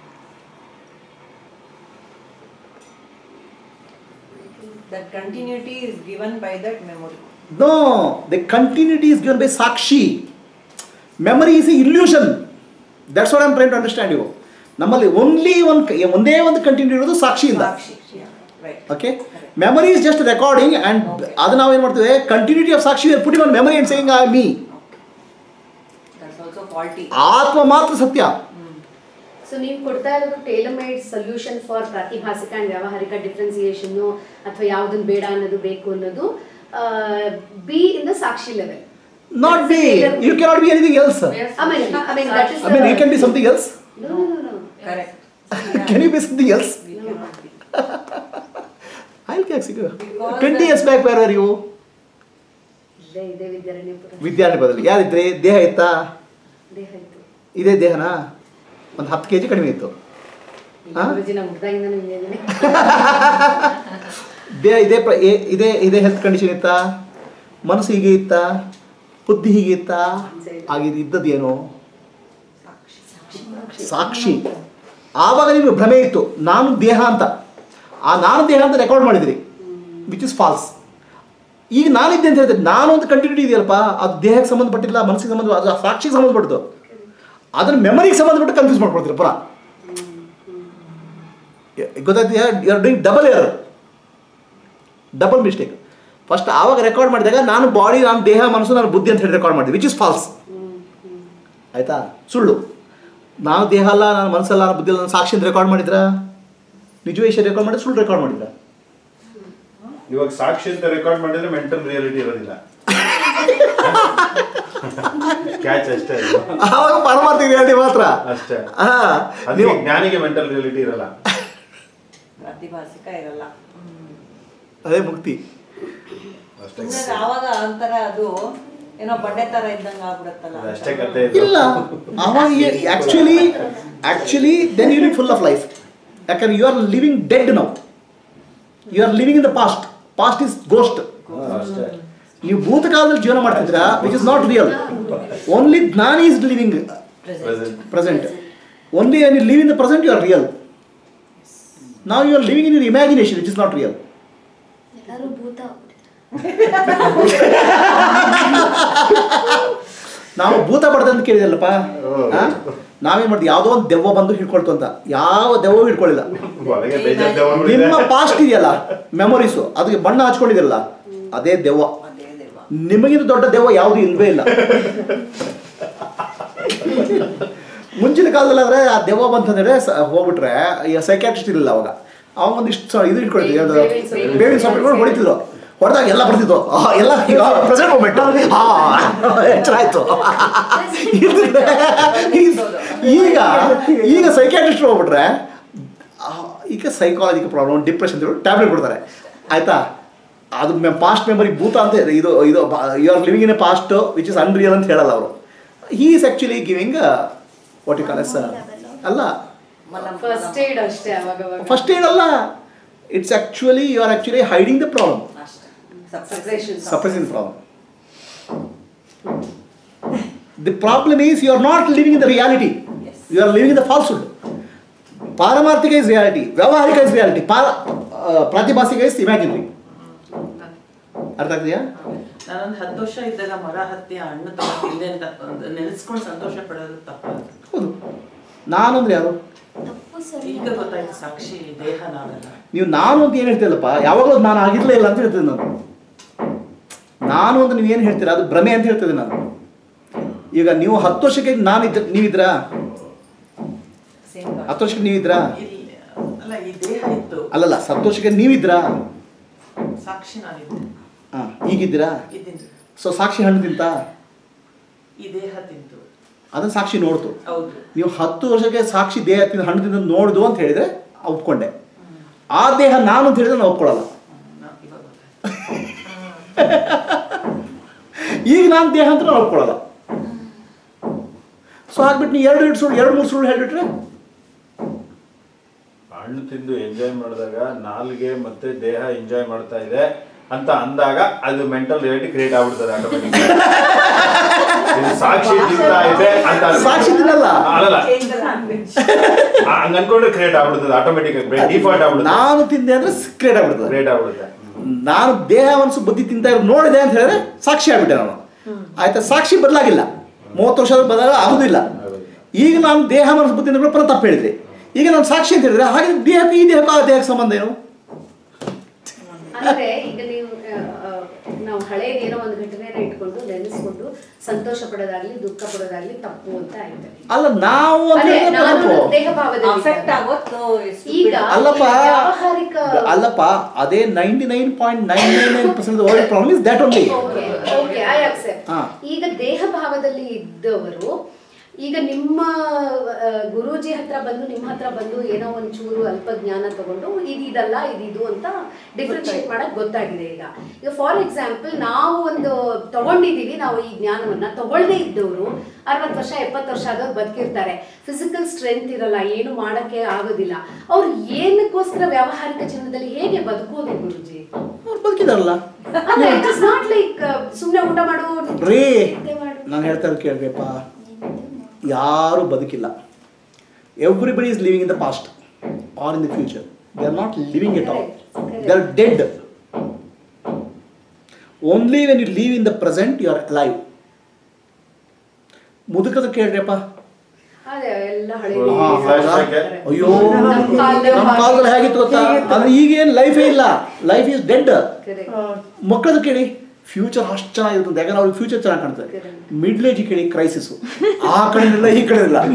that continuity is given by that memory no the continuity is given by ಸಾಕ್ಷಿ memory is a illusion that's what I'm trying to understand you ನಮ್ಮಲ್ಲಿ ಓನ್ಲಿ ಒಂದು ಒಂದೇ ಒಂದು ಕಂಟಿನ್ಯೂ ಇರೋದು ಸಾಕ್ಷಿಯಿಂದ ಸಾಕ್ಷಿ right okay memory is just recording and ಅದು ನಾವು ಏನು ಮಾಡ್ತೇವೆ ಕಂಟಿನ್ಯೂಟಿ ಆಫ್ ಸಾಕ್ಷಿ ಪುಟಿ one memory and saying I me that's also faulty ಆತ್ಮ ಮಾತ್ರ ಸತ್ಯ ಸೊ ನೀವು ಕೊಡ್ತಾ ಇರೋದು ಟೇಲಮೇಡ್ ಸೊಲ್ಯೂಷನ್ ಫಾರ್ ಪ್ರಾತಿಭಾಸಿಕ ಅಂಡ್ ವ್ಯಾವಹಾರಿಕ ಡಿಫ್ರೆನ್ಸಿಯೇಷನ್ ಅಥವಾ ಯಾವುದನ್ನು ಬೇಡ ಅನ್ನೋದು ಬೇಕು ಅನ್ನೋದು ಬಿ ಇನ್ ದ ಸಾಕ್ಷಿ level not be you cannot be anything else I mean, I mean, that is I mean you the- can be something else No, no, no, no. Correct. Can you be something else I ಕ್ಯಾಕ್ ಸಿಗು ಟ್ವೆಂಟಿ ಇಯರ್ಸ್ ಬ್ಯಾಕ್ ಬೇರೆ ಆರ್ ಯು ಇಲ್ಲೇ ಇದೆ ವಿದ್ಯಾರಣ್ಯಪುರ ವಿದ್ಯಾರ್ಥಿ ಬದಲು ಯಾರಿದ್ರೆ ದೇಹ ಇತ್ತಾ ದೇಹ ಇತ್ತು ಇದೇ ದೇಹನಾ ಒಂದು ಹತ್ತು ಕೆ ಜಿ ಕಡಿಮೆ ಇತ್ತು ಹಾ? ಗುರುಜಿ ನಾವು ಹುಡ್ದಾಗಿಂದ ಹಿಂಗೆ ಇದ್ದೀನಿ ದೇಹ ಇದೇ ಪ್ರ ಏ- ಇದೇ ಇದೇ ಹೆಲ್ತ್ ಕಂಡೀಷನ್ ಇತ್ತಾ ಮನಸ್ಸು ಹೀಗೆ ಇತ್ತಾ ಬುದ್ಧಿ ಹೀಗೆ ಇತ್ತಾ ಆಗಿದ್ದು ಇದ್ದದ್ದೇನು ಸಾಕ್ಷಿ ಆವಾಗ ನಿಮಗೆ ಭ್ರಮೆ ಇತ್ತು ನಾನು ದೇಹ ಅಂತ ಆ ನಾನು ದೇಹ ಅಂತ ರೆಕಾರ್ಡ್ ಮಾಡಿದಿರಿ ವಿಚ್ ಇಸ್ ಫಾಲ್ಸ್ ಈಗ ನಾನಿದ್ದೆ ಅಂತ ಹೇಳ್ತಾರೆ ನಾನು ಅಂತ ಕಂಟಿನ್ಯೂಟಿ ಇದೆಯಲ್ಲಪ್ಪ ಅದು ದೇಹಕ್ಕೆ ಸಂಬಂಧಪಟ್ಟಿಲ್ಲ ಮನಸ್ಸಿಗೆ ಸಂಬಂಧ ಅದು ಸಾಕ್ಷಿಗೆ ಸಂಬಂಧಪಟ್ಟಿದ್ದು ಅದನ್ನ ಮೆಮರಿಗೆ ಸಂಬಂಧಪಟ್ಟು ಕನ್ಫ್ಯೂಸ್ ಮಾಡ್ಕೊಳ್ತೀರಿ ಪುರ ಗೊತ್ತಾಗ್ತೀಯಾ you are doing double error double mistake first ಆವಾಗ ರೆಕಾರ್ಡ್ ಮಾಡಿದಾಗ ನಾನು ಬಾಡಿ ನಾನು ದೇಹ ಮನಸ್ಸು ನಾನು ಬುದ್ಧಿ ಅಂತ ಹೇಳಿ ರೆಕಾರ್ಡ್ ಮಾಡಿದೆ ವಿಚ್ ಇಸ್ ಫಾಲ್ಸ್ ಆಯ್ತಾ ಸುಳ್ಳು ನಾನು ದೇಹ ಅಲ್ಲ ನಾನು ಮನಸ್ಸಲ್ಲ ನಾನು ಬುದ್ಧಿ ಅಲ್ಲ ನಾನು ಸಾಕ್ಷಿ ಅಂತ ರೆಕಾರ್ಡ್ ಮಾಡಿದ್ರಾ ನಿಜವೇ ರೆಕಾರ್ಡ್ ಮಾಡಿದ್ರೆ ಸುಳ್ಳು ರೆಕಾರ್ಡ್ ಮಾಡಿದ್ರಾ ಇವಾಗ ಸಾಕ್ಷಿ ಅಂತ ರೆಕಾರ್ಡ್ ಮಾಡಿದ್ರೆ ಮೆಂಟಲ್ ರಿಯಾಲಿಟಿ ಇರೋದಿಲ್ಲ ಕ್ಯಾಚ್ ಅಷ್ಟೇ ಇದು. ಆವಾಗ ಪಾರಮಾರ್ಥಿಕ ರಿಯಾಲಿಟಿ ಮಾತ್ರ ಅಷ್ಟೇ ಹಾ ಅದಕ್ಕೆ ನೀವು ಜ್ಞಾನಿಗೆ ಮೆಂಟಲ್ ರಿಯಾಲಿಟಿ ಇರಲ್ಲ ಪ್ರಾತಿಭಾಸಿಕ ಇರಲ್ಲ ಅದೇ ಮುಕ್ತಿ ಅಷ್ಟೇ ಸುಮ್ನೆ ಆವಾಗ ಒಂಥರ ಅದು ಏನೋ ಬಂಡೆ ತರ ಇದ್ದಂಗ ಆಗ್ಬಿಡತ್ತಲ್ಲ ಅಷ್ಟೇ ಕತೆ ಇದು ಇಲ್ಲ ಅವಾಗ actually actually then you full of life ಯಾಕಂದ್ರೆ you are living dead now you are living in the past past is ghost ಹಾ, ಅಷ್ಟೇ ನೀವು ಭೂತಕಾಲದಲ್ಲಿ ಜೀವನ ಮಾಡ್ತಿದ್ದೀರಾ which is not real only ಜ್ಞಾನಿ is living present present only you live in the present you are real ನಾವು you are living in your imagination which is not real ಎಲ್ಲರೂ ಭೂತ ನಾವು ಭೂತ ಬಡ್ದೆ ಅಂತ ಕೇಳಿದಲ್ಲಪ್ಪ ನಾವೇನ್ ಮಾಡ್ತೀವಿ ಯಾವುದೋ ಒಂದು ದೆವ್ವ ಬಂದು ಹಿಡ್ಕೊಳ್ತು ಅಂತ ಯಾವ ದೆವ್ವ ಹಿಡ್ಕೊಳ್ಳಿಲ್ಲ ಒಳಗೆ ಬೇಜಾರ್ ದೆವ್ವಗಳು ಇದೆ. ನಿಮ್ಮ ಪಾಸ್ಟ್ ಇದೆಯಲ್ಲ ಮೆಮೊರೀಸು ಅದಕ್ಕೆ ಬಣ್ಣ ಹಚ್ಕೊಂಡಿದಿರಲ್ಲ ಅದೇ ದೆವ್ವ ಅದೇ ದೇವ ನಿಮಗಿಂತ ದೊಡ್ಡ ದೆವ್ವ ಯಾವುದು ಇಲ್ವೇ ಇಲ್ಲ ಮುಂಚಿನ ಕಾಲದಲ್ಲಿ ಆದ್ರೆ ಆ ದೆವ್ವ ಬಂತಂದ್ರೆ ಸ- ಹೋಗ್ಬಿಟ್ರೆ ಈ ಸೈಕ್ಯಾಟ್ರಿಸ್ಟ್ ಇರಲಿಲ್ಲ ಅವಾಗ ಅವಾಗ ಒಂದಿಷ್ಟು ಇದು ಇಟ್ಕೊಳ್ತೀವಿ ಅದು ಬೇವಿನ ಸೊಪ್ಪು. ಬೇವಿನ ಸೊಪ್ಪು ಇಟ್ಕೊಂಡು ಹೊಡಿತಿದ್ರು ಹೊಡೆದಾಗ ಎಲ್ಲ ಬರ್ತಿತ್ತು ಆ, ಎಲ್ಲ ಈಗ ಪ್ರೆಸೆಂಟ್ ಮೂಮೆಂಟ್ ಹಾ ಎಚ್ಚರ ಆಯ್ತು ಇಲ್ದಿದ್ರೆ ಈಗ ಈಗ ಸೈಕ್ಯಾಟ್ರಿಸ್ಟ್ ಹೋಗ್ಬಿಟ್ರೆ ಆ, ಈಗ ಸೈಕಾಲಜಿಕಲ್ ಪ್ರಾಬ್ಲಮ್ ಡಿಪ್ರೆಷನ್ ಟ್ಯಾಬ್ಲೆಟ್ ಕೊಡ್ತಾರೆ ಆಯ್ತಾ ಅದು ಪಾಸ್ಟ್ ಮೆಮರಿ ಭೂತ ಅಂತ ಇದೆ. ಇದು ಇದು you are living in a past which is unreal ಅಂತ ಹೇಳಲ್ಲ ಅವರು he is actually giving what you call as ಅಲ್ಲ ಫಸ್ಟ್ ಏಡ್ ಅಷ್ಟೇ ಅವಾಗ ಅವಾಗ ಫಸ್ಟ್ ಏಡ್ ಅಲ್ಲ it's actually you are actually hiding the problem ಅಷ್ಟೇ Separation. suppressing the problem. The problem is you are not living in the reality. Yes. You are living in the falsehood. ಪಾರಮಾರ್ಥಿಕ ಇಸ್ ರಿಯಾಲಿಟಿ ವ್ಯಾವಹಾರಿಕ ಇಸ್ ರಿಯಾಲಿಟಿ ಪಾರ ಆ, ಪ್ರಾತಿಭಾಸಿಕ ಇಸ್ ಇಮ್ಯಾಜಿನರಿ ಅರ್ಥ ಆಗ್ತೀಯಾ ನಾನೊಂದು ಹತ್ತು ವರ್ಷ ಇದ್ದಾಗ ಮರ ಹತ್ತಿ ಆ ಹಣ್ಣು ತಗೊಂಡು ತಿಂದೆ ಅಂತ ಒಂದು ನೆನೆಸ್ಕೊಂಡು ಸಂತೋಷ ಪಡೋದು ತಪ್ಪು ಹೌದು ನಾನು ಅಂದ್ರೆ ಯಾರು ಈಗ ಗೊತ್ತಾಯ್ತು ಸಾಕ್ಷಿ ದೇಹ ನಾನಲ್ಲ ನೀವು ನಾನು ಅಂತ ಏನು ಹೇಳ್ತೀರಲ್ಲಪ್ಪ ಯಾವಾಗಲೂ ನಾನು ಆಗಿರ್ಲೇ ಇಲ್ಲ ಅಂತ ಹೇಳ್ತಿದ್ದೆ ನಾನು ನಾನು ಅಂತ ನೀವು ಏನು ಹೇಳ್ತೀರಾ ಅದು ಭ್ರಮೆ ಅಂತ ಹೇಳ್ತಿದ್ದೆ ನಾನು ಈಗ ನೀವು ಹತ್ತು ವರ್ಷಕ್ಕೆ ನಾನು ಇದ್ದ ನೀವಿದ್ರಾ ಸೇಮ್ ಹತ್ತು ವರ್ಷಕ್ಕೆ ನೀವಿದ್ರಾ ಇಲ್ಲಿ ಅಲ್ಲ ಈ ದೇಹ ಇತ್ತು ಅಲ್ಲಲ್ಲ ಹತ್ತು ವರ್ಷಕ್ಕೆ ನೀವಿದ್ರಾ ಸಾಕ್ಷಿ ನಾನಿದ್ದೆ ಹಾಂ ಈಗಿದ್ದೀರಾ ಇದ್ದೀನಿ ಸೊ ಸಾಕ್ಷಿ ಹಣ್ಣು ತಿಂತ ಈ ದೇಹ ತಿಂತು ಅದನ್ನ ಸಾಕ್ಷಿ ನೋಡ್ತು ಹೌದು ನೀವು ಹತ್ತು ವರ್ಷಕ್ಕೆ ಸಾಕ್ಷಿ ದೇಹ ತಿಂದು ಹಣ್ಣು ತಿಂದು ನೋಡ್ದು ಅಂತ ಹೇಳಿದ್ರೆ ಒಪ್ಕೊಂಡೆ ಆ ದೇಹ ನಾನು ಅಂತ ಹೇಳಿದ್ರೆ ನಾನು ಒಪ್ಕೊಳ್ಳಲ್ಲ ನಾ- ಇವಾಗ ಗೊತ್ತಾಯ್ತು ಈಗ ನಾನು ದೇಹ ಅಂತ ನಾನು ಒಪ್ಕೊಳ್ಳಲ್ಲ ಸೊ ಹಾಕ್ಬಿಟ್ಟು ನೀವು ಎರಡು ಎರಡು ಸುಳ್ಳು ಎರಡು ಮೂರು ಸುಳ್ಳು ಹೇಳ್ಬಿಟ್ರೆ ಹಣ್ಣು ತಿಂದು ಎಂಜಾಯ್ ಮಾಡಿದಾಗ ನಾಲ್ಗೆ ಮತ್ತೆ ದೇಹ ಎಂಜಾಯ್ ಮಾಡ್ತಾ ಇದೆ ಅಂತ ಅಂದಾಗ ಅದು ಮೆಂಟಲ್ ರಿಯಾಲಿಟಿ ಕ್ರಿಯೇಟ್ ಆಗ್ಬಿಡ್ತದೆ ಆಟೋಮೆಟಿಕ್ ಸಾಕ್ಷಿ ತಿಂತಾ ಇದೆ ಅಂತ ಅನ್ಕೊಂಡ್ರೆ- ಸಾಕ್ಷಿ ತಿನ್ನಲ್ಲ ಅಲ್ಲಲ್ಲ Change the language. ಆ, ಹಂಗ್ ಅನ್ಕೊಂಡ್ರೆ ಕ್ರಿಯೇಟ್ ಆಗ್ಬಿಡ್ತದೆ ಆಟೋಮೆಟಿಕ್ ಡಿಫಾಲ್ಟ್ ಆಗ್ಬಿಡುತ್ತೆ ನಾನು ತಿಂದೆ ಅಂದ್ರೆ ಕ್ರಿಯೇಟ್ ಆಗ್ಬಿಡ್ತದೆ ಕ್ರಿಯೇಟ್ ಆಗ್ಬಿಡುತ್ತೆ ನಾನು ದೇಹ ಮನಸ್ಸು ಬುದ್ಧಿ ತಿಂತ ಇರೋದು ನೋಡಿದೆ ಅಂತ ಹೇಳಿದ್ರೆ ಸಾಕ್ಷಿ ಆಗ್ಬಿಟ್ಟೆ ನಾನು ಆಯ್ತಾ ಸಾಕ್ಷಿ ಬದಲಾಗಿಲ್ಲ ಮೂವತ್ತು ವರ್ಷದ ಬದಲಾಗ ಆಗುದಿಲ್ಲ ಈಗ ನಾನು ದೇಹ ಮನಸ್ಸು ಬುದ್ಧಿ ತಿಂದ ಪರ ತಪ್ಪು ಹೇಳಿದ್ರಿ ಈಗ ನಾನು ಸಾಕ್ಷಿ ಅಂತ ಹೇಳಿದ್ರೆ ಹಾಗೆ ದೇಹಕ್ಕೆ ಈ ದೇಹಕ್ಕೆ ಆ ದೇಹಕ್ಕೆ ಸಂಬಂಧ ಏನು ಅಂದ್ರೆ ಈಗ ನೀವು ಆ, ಆ, ನಾವು ಹಳೇದು ಏನೋ ಒಂದು ಘಟನೆನ ಇಟ್ಕೊಂಡು ನೆನೆಸ್ಕೊಂಡು ಸಂತೋಷ ಪಡೋದಾಗ್ಲಿ ದುಃಖ ಪಡೋದಾಗ್ಲಿ ತಪ್ಪು ಅಂತ ಆಯ್ತು ಅಲ್ಲ ನಾವು ಅಂತ ಅದೇ ಹೇಳಿದ್ರೆ ನಾನು ತಪ್ಪು. ದೇಹ ಭಾವದಲ್ಲಿ ಅಫೆಕ್ಟ್ ಇದ್ದಾಗ. ಆಗೋದು ಈಗ ಅಲ್ಲಪ್ಪ ವ್ಯಾವಹಾರಿಕ ಅಲ್ಲಪ್ಪ ಅದೇ ninety nine point nine nine nine percent world problem is that only okay okay I accept ಹಾ. ಈಗ ದೇಹ ಭಾವದಲ್ಲಿ ಇದ್ದವರು ಈಗ ನಿಮ್ಮ ಆ, ಗುರೂಜಿ ಹತ್ರ ಬಂದು ನಿಮ್ಮ ಹತ್ರ ಬಂದು ಏನೋ ಒಂಚೂರು ಅಲ್ಪ ಜ್ಞಾನ ತಗೊಂಡು ಇದು ಇದಲ್ಲ ಇದು ಇದು ಅಂತ ಡಿಫ್ರೆನ್ಶಿಯೇಟ್ ಮಾಡಕ್ ಗೊತ್ತಾಗಿದೆ ಈಗ ಈಗ ಫಾರ್ ಎಕ್ಸಾಂಪಲ್ ನಾವು ಒಂದು ತಗೊಂಡಿದೀವಿ ನಾವು ಈ ಜ್ಞಾನವನ್ನ ತಗೊಳ್ಳದೇ ಇದ್ದವರು ಅರವತ್ತು ವರ್ಷ ಎಪ್ಪತ್ತು ವರ್ಷ ಆದವ್ರು ಬದುಕಿರ್ತಾರೆ ಫಿಸಿಕಲ್ ಸ್ಟ್ರೆಂತ್ ಇರಲ್ಲ ಏನು ಮಾಡಕ್ಕೆ ಆಗೋದಿಲ್ಲ ಅವ್ರು ಏನಕ್ಕೋಸ್ಕರ ವ್ಯಾವಹಾರಿಕ ಜೀವನದಲ್ಲಿ ಹೇಗೆ ಬದುಕೋದು ಗುರುಜಿ ಅವ್ರು ಬದುಕಿದಾರಲ್ಲ ಅಲ್ಲ ಇಟ್ ಇಸ್ ನಾಟ್ ಲೈಕ್ ಸುಮ್ಮನೆ ಊಟ ಮಾಡು ರೀ ನಿದ್ದೆ ಮಾಡು ನಾನು ಹೇಳ್ತಾ ಇರೋದು ಕೇಳ್ಬೇಕಪ್ಪ ಯಾರು ಬದುಕಿಲ್ಲ everybody is living in the past or in the future they are not living at all they are dead only when you live in the present you are live ಮುದುಕದ ಕೇಳ್ರಿಯಪ್ಪ ಅದೇ ಎಲ್ಲ ಹಳೆ ಹಾ, flashback. ಅಯ್ಯೋ ನಮ್ಮ ಕಾಲದಲ್ಲಿ ನಮ್ಮ ಕಾಲದಲ್ಲಿ ಹೇಗಿತ್ತು ಗೊತ್ತಾ ಆದ್ರೆ ಈಗೇನು ಲೈಫೇ ಇಲ್ಲ ಲೈಫ್ ಈಸ್ ಡೆಡ್ Correct. ಮಕ್ಕಳದ್ದು ಕೇಳಿ ಫ್ಯೂಚರ್ ಅಷ್ಟು ಚೆನ್ನಾಗಿರುತ್ತೆ ಯಾಕಂದ್ರೆ ಅವ್ರಿಗೆ ಫ್ಯೂಚರ್ ಚೆನ್ನಾಗಿ ಕಾಣ್ತದೆ ಮಿಡ್ಲ್ ಏಜ್ ಕೇಳಿ ಕ್ರೈಸಿಸ್ ಆ ಕಡೆ ಇಲ್ಲ ಈ ಕಡೆ ಇಲ್ಲ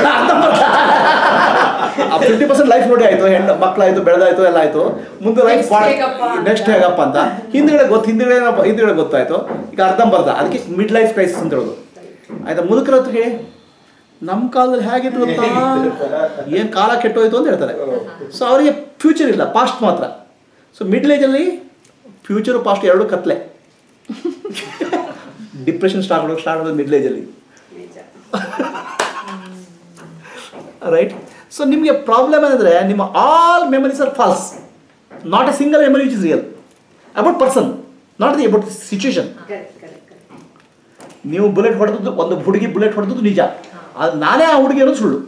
ಆ ಫಿಫ್ಟಿ ಪರ್ಸೆಂಟ್ ಲೈಫ್ ನೋಡಿ ಆಯ್ತು ಹೆಣ್ಣು ಮಕ್ಕಳಾಯ್ತು ಬೆಳೆದಾಯ್ತು ಎಲ್ಲ ಆಯ್ತು ಮುಂದೆ ಲೈಫ್ Next ಹೇಗಪ್ಪ ಅಂತ. ನೆಕ್ಸ್ಟ್ ಹೇಗಪ್ಪ ಅಂತ ಹಿಂದ್ಗಡೆ ಗೊತ್ತು ಹಿಂದ್ಗಡೆ ಏನಪ್ಪ- ಹಿಂದ್ಗಡೆ ಗೊತ್ತಾಯ್ತು ಈಗ ಅರ್ಧಂಬರ್ಧ ಅದಕ್ಕೆ ಮಿಡ್ ಲೈಫ್ ಕ್ರೈಸಿಸ್ ಅಂತ ಹೇಳೋದು ಆಯ್ತಾ ಮುದುಕರ ಹತ್ರ ಹೇಳಿ ನಮ್ಮ ಕಾಲದಲ್ಲಿ ಹೇಗಿತ್ತು ಗೊತ್ತಾ ಏನು ಕಾಲ ಕೆಟ್ಟೋಯ್ತು ಅಂತ ಹೇಳ್ತಾರೆ ಸೊ ಅವರಿಗೆ ಫ್ಯೂಚರ್ ಇಲ್ಲ ಪಾಸ್ಟ್ ಮಾತ್ರ ಸೊ ಮಿಡ್ಲ್ ಏಜಲ್ಲಿ ಫ್ಯೂಚರು ಪಾಸ್ಟ್ ಎರಡು ಕತ್ಲೆ ಡಿಪ್ರೆಷನ್ ಸ್ಟಾರ್ಟ್ ಮಾಡೋಕೆ ಸ್ಟಾರ್ಟ್ ಆಗೋದು ಮಿಡ್ಲ್ ಏಜಲ್ಲಿ ನಿಜ. ರೈಟ್ ಸೊ ನಿಮಗೆ ಪ್ರಾಬ್ಲಮ್ ಏನಂದರೆ ನಿಮ್ಮ all memories are false not a single memory which is real about person not the about situation Correct, correct, correct. ನೀವು ಬುಲೆಟ್ ಹೊಡೆದದ್ದು ಒಂದು ಹುಡುಗಿ ಬುಲೆಟ್ ಹೊಡೆದದ್ದು ನಿಜ ಅದು ನಾನೇ ಆ ಹುಡುಗಿ ಅನ್ನೋದು ಸುಳ್ಳು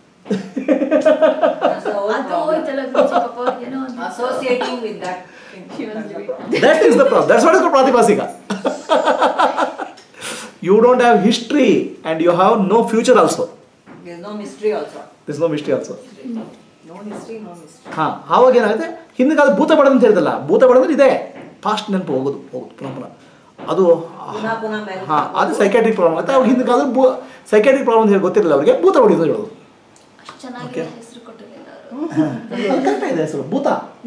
ಅದು ಹೋಯ್ತಲ್ಲ ಗುರುಜಿ ಪಾಪ ಅವ್ರಿಗೇನೋ ಒಂದು associating with that that is the problem that's what is ಪ್ರಾತಿಭಾಸಿಕ you don't have history and you have no future also there no mystery also this no mystery also no history no mystery ಹಾಂ ಆವಾಗ ಏನಾಗುತ್ತೆ ಹಿಂದಿನ ಕಾಲ ಭೂತ ಬಡದು ಅಂತ ಹೇಳಿದಲ್ಲ ಭೂತ ಬಡದ್ರೆ ಇದೆ ಪಾಸ್ಟ್ ನೆನಪು ಹೋಗೋದು ಹೋಗೋದು ಪುನಃ ಪುನಃ ಅದು ಪುನಃ ಪುನಃ ಮೇಲೆ ಹಾಂ ಅದು ಸೈಕ್ಯಾಟ್ರಿಕ್ ಪ್ರಾಬ್ಲಮ್ ಆಗುತ್ತೆ ಅವ್ರು ಹಿಂದಿನ ಕಾಲದಲ್ಲಿ ಭೂ ಸೈಕ್ಯಾಟ್ರಿಕ್ ಪ್ರಾಬ್ಲಮ್ ಅಂತ ಹೇಳಿ ಗೊತ್ತಿರಲಿಲ್ಲ ಅವರಿಗೆ ಭೂತ ಹೊಡಿಯೋದು ಹೇಳೋದು ಅಷ್ಟು ಚೆನ್ನಾಗಿ Okay. ಹೆಸರು ಕೊಟ್ಟಿರಲಿಲ್ಲ ಅವರು ಕರೆಕ್ಟ್ ಇದೆ ಹೆಸರು ಭೂತ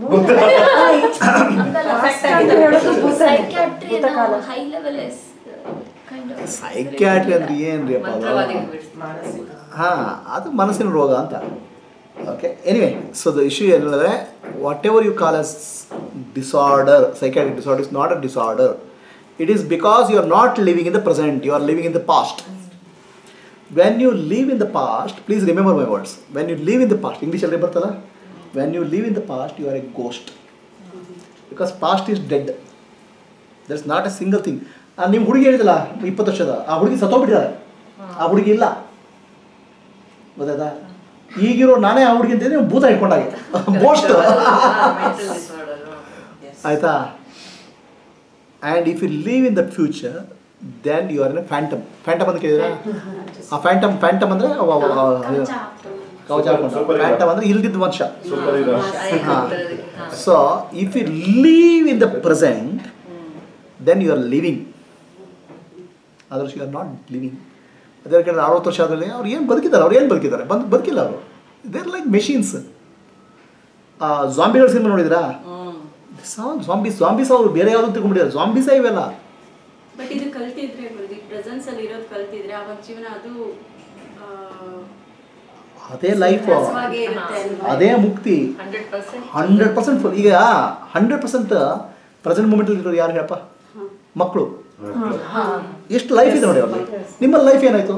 psychiatry high level kind of psychiatry ಅಂದ್ರೆ ಏನ್ರಿ ಅಪ್ಪ ಅದು? ಮಂತ್ರವಾದಿಗಳು ಬಿಡಿಸಿ ಮಾನಸಿಕ ಹಾಂ ಅದು ಮನಸ್ಸಿನ ರೋಗ ಅಂತ okay anyway so the issue ಏನಂದರೆ whatever you call as disorder psychiatric disorder is not a disorder it is because you are not living in the present you are living in the past when you live in the past please remember my words when you live in the past ಇಂಗ್ಲೀಷಲ್ಲಿ ಬರ್ತಲ್ಲ when you live in the past you are a ghost because past is dead there is not a single thing ನಿಮ್ಮ ಹುಡುಗಿ ಹೇಳಿದಲ್ಲ ಇಪ್ಪತ್ತು ವರ್ಷದ ಆ ಹುಡುಗಿ ಸತ್ತೋಗ್ಬಿಟ್ಟಿದ್ದಾರೆ ಆ ಹುಡುಗಿ ಇಲ್ಲ ಗೊತ್ತಾಯ್ತಾ ಈಗಿರೋ ನಾನೇ ಆ ಹುಡುಗಿ ಅಂತಿದ್ರೆ ನೀವು ಭೂತ ಇಟ್ಕೊಂಡಾಗೆ ಗೋಸ್ಟ್ ಮೆಂಟಲ್ ಡಿಸಾರ್ಡರ್ ಆಯ್ತಾ and if you live in the future then you are in phantom phantom ಅಂತ ಕೇಳಿದ್ರೆ ಆ ಫ್ಯಾಂಟಮ್ ಫ್ಯಾಂಟಮ್ ಅಂದರೆ ಕವಚ ಹಾಕೊಂಡು Super hero. ಫ್ಯಾಂಟಮ್ ಅಂದರೆ ಇಲ್ದಿದ್ದ ವರ್ಷ ಸೂಪರ್ ಇದೆ so if you live in the present then you are living others you are not living ಅದೇ ಕಡೆ ಅರವತ್ತು ವರ್ಷ ಆದಮೇಲೆ ಅವ್ರು ಏನು ಬದುಕಿದ್ದಾರೆ ಅವ್ರು ಏನು ಬದುಕಿದ್ದಾರೆ ಬಂದು ಬದುಕಿಲ್ಲ ಅವರು ದೇರ್ ಲೈಕ್ ಮೆಷಿನ್ಸ್ ಜಾಂಬಿಗಳ ಸಿನಿಮಾ ನೋಡಿದ್ರಾ ಜಾಂಬಿಸ್ ಜಾಂಬಿಸ್ ಅವರು ಬೇರೆ ಯಾವುದು ತಿಳ್ಕೊಂಡ್ಬಿಟ್ಟಿದ್ದಾರೆ ಜಾಂಬಿಸೇ ಇವೆಲ್ಲ ಬಟ್ ಇದು ಕಲ್ತಿದ್ರೆ ಗುರುಜಿ ಪ್ರೆಸೆನ್ಸ್ ಅಲ್ಲಿ ಇರೋದು ಕಲ್ತಿದ್ರೆ ಅವಾಗ ಜೀವನ ಅದು ಆ, ಅದೇ ಲೈಫ್ ರಸವಾಗೇ ಇರುತ್ತೆ ಅಲ್ವಾ? ಅದೇ ಮುಕ್ತಿ hundred percent hundred percent full ಈಗ ಹಂಡ್ರೆಡ್ ಪರ್ಸೆಂಟ್ ಪ್ರೆಸೆಂಟ್ ಮೂಮೆಂಟಲ್ಲಿ ಇರೋರು ಯಾರು ಹೇಳಪ್ಪ ಮಕ್ಕಳು ಎಷ್ಟು ಲೈಫ್ ಇದೆ ನೋಡಿ ಅವ್ರಿಗೆ ನಿಮ್ಮ ಲೈಫ್ ಏನಾಯ್ತು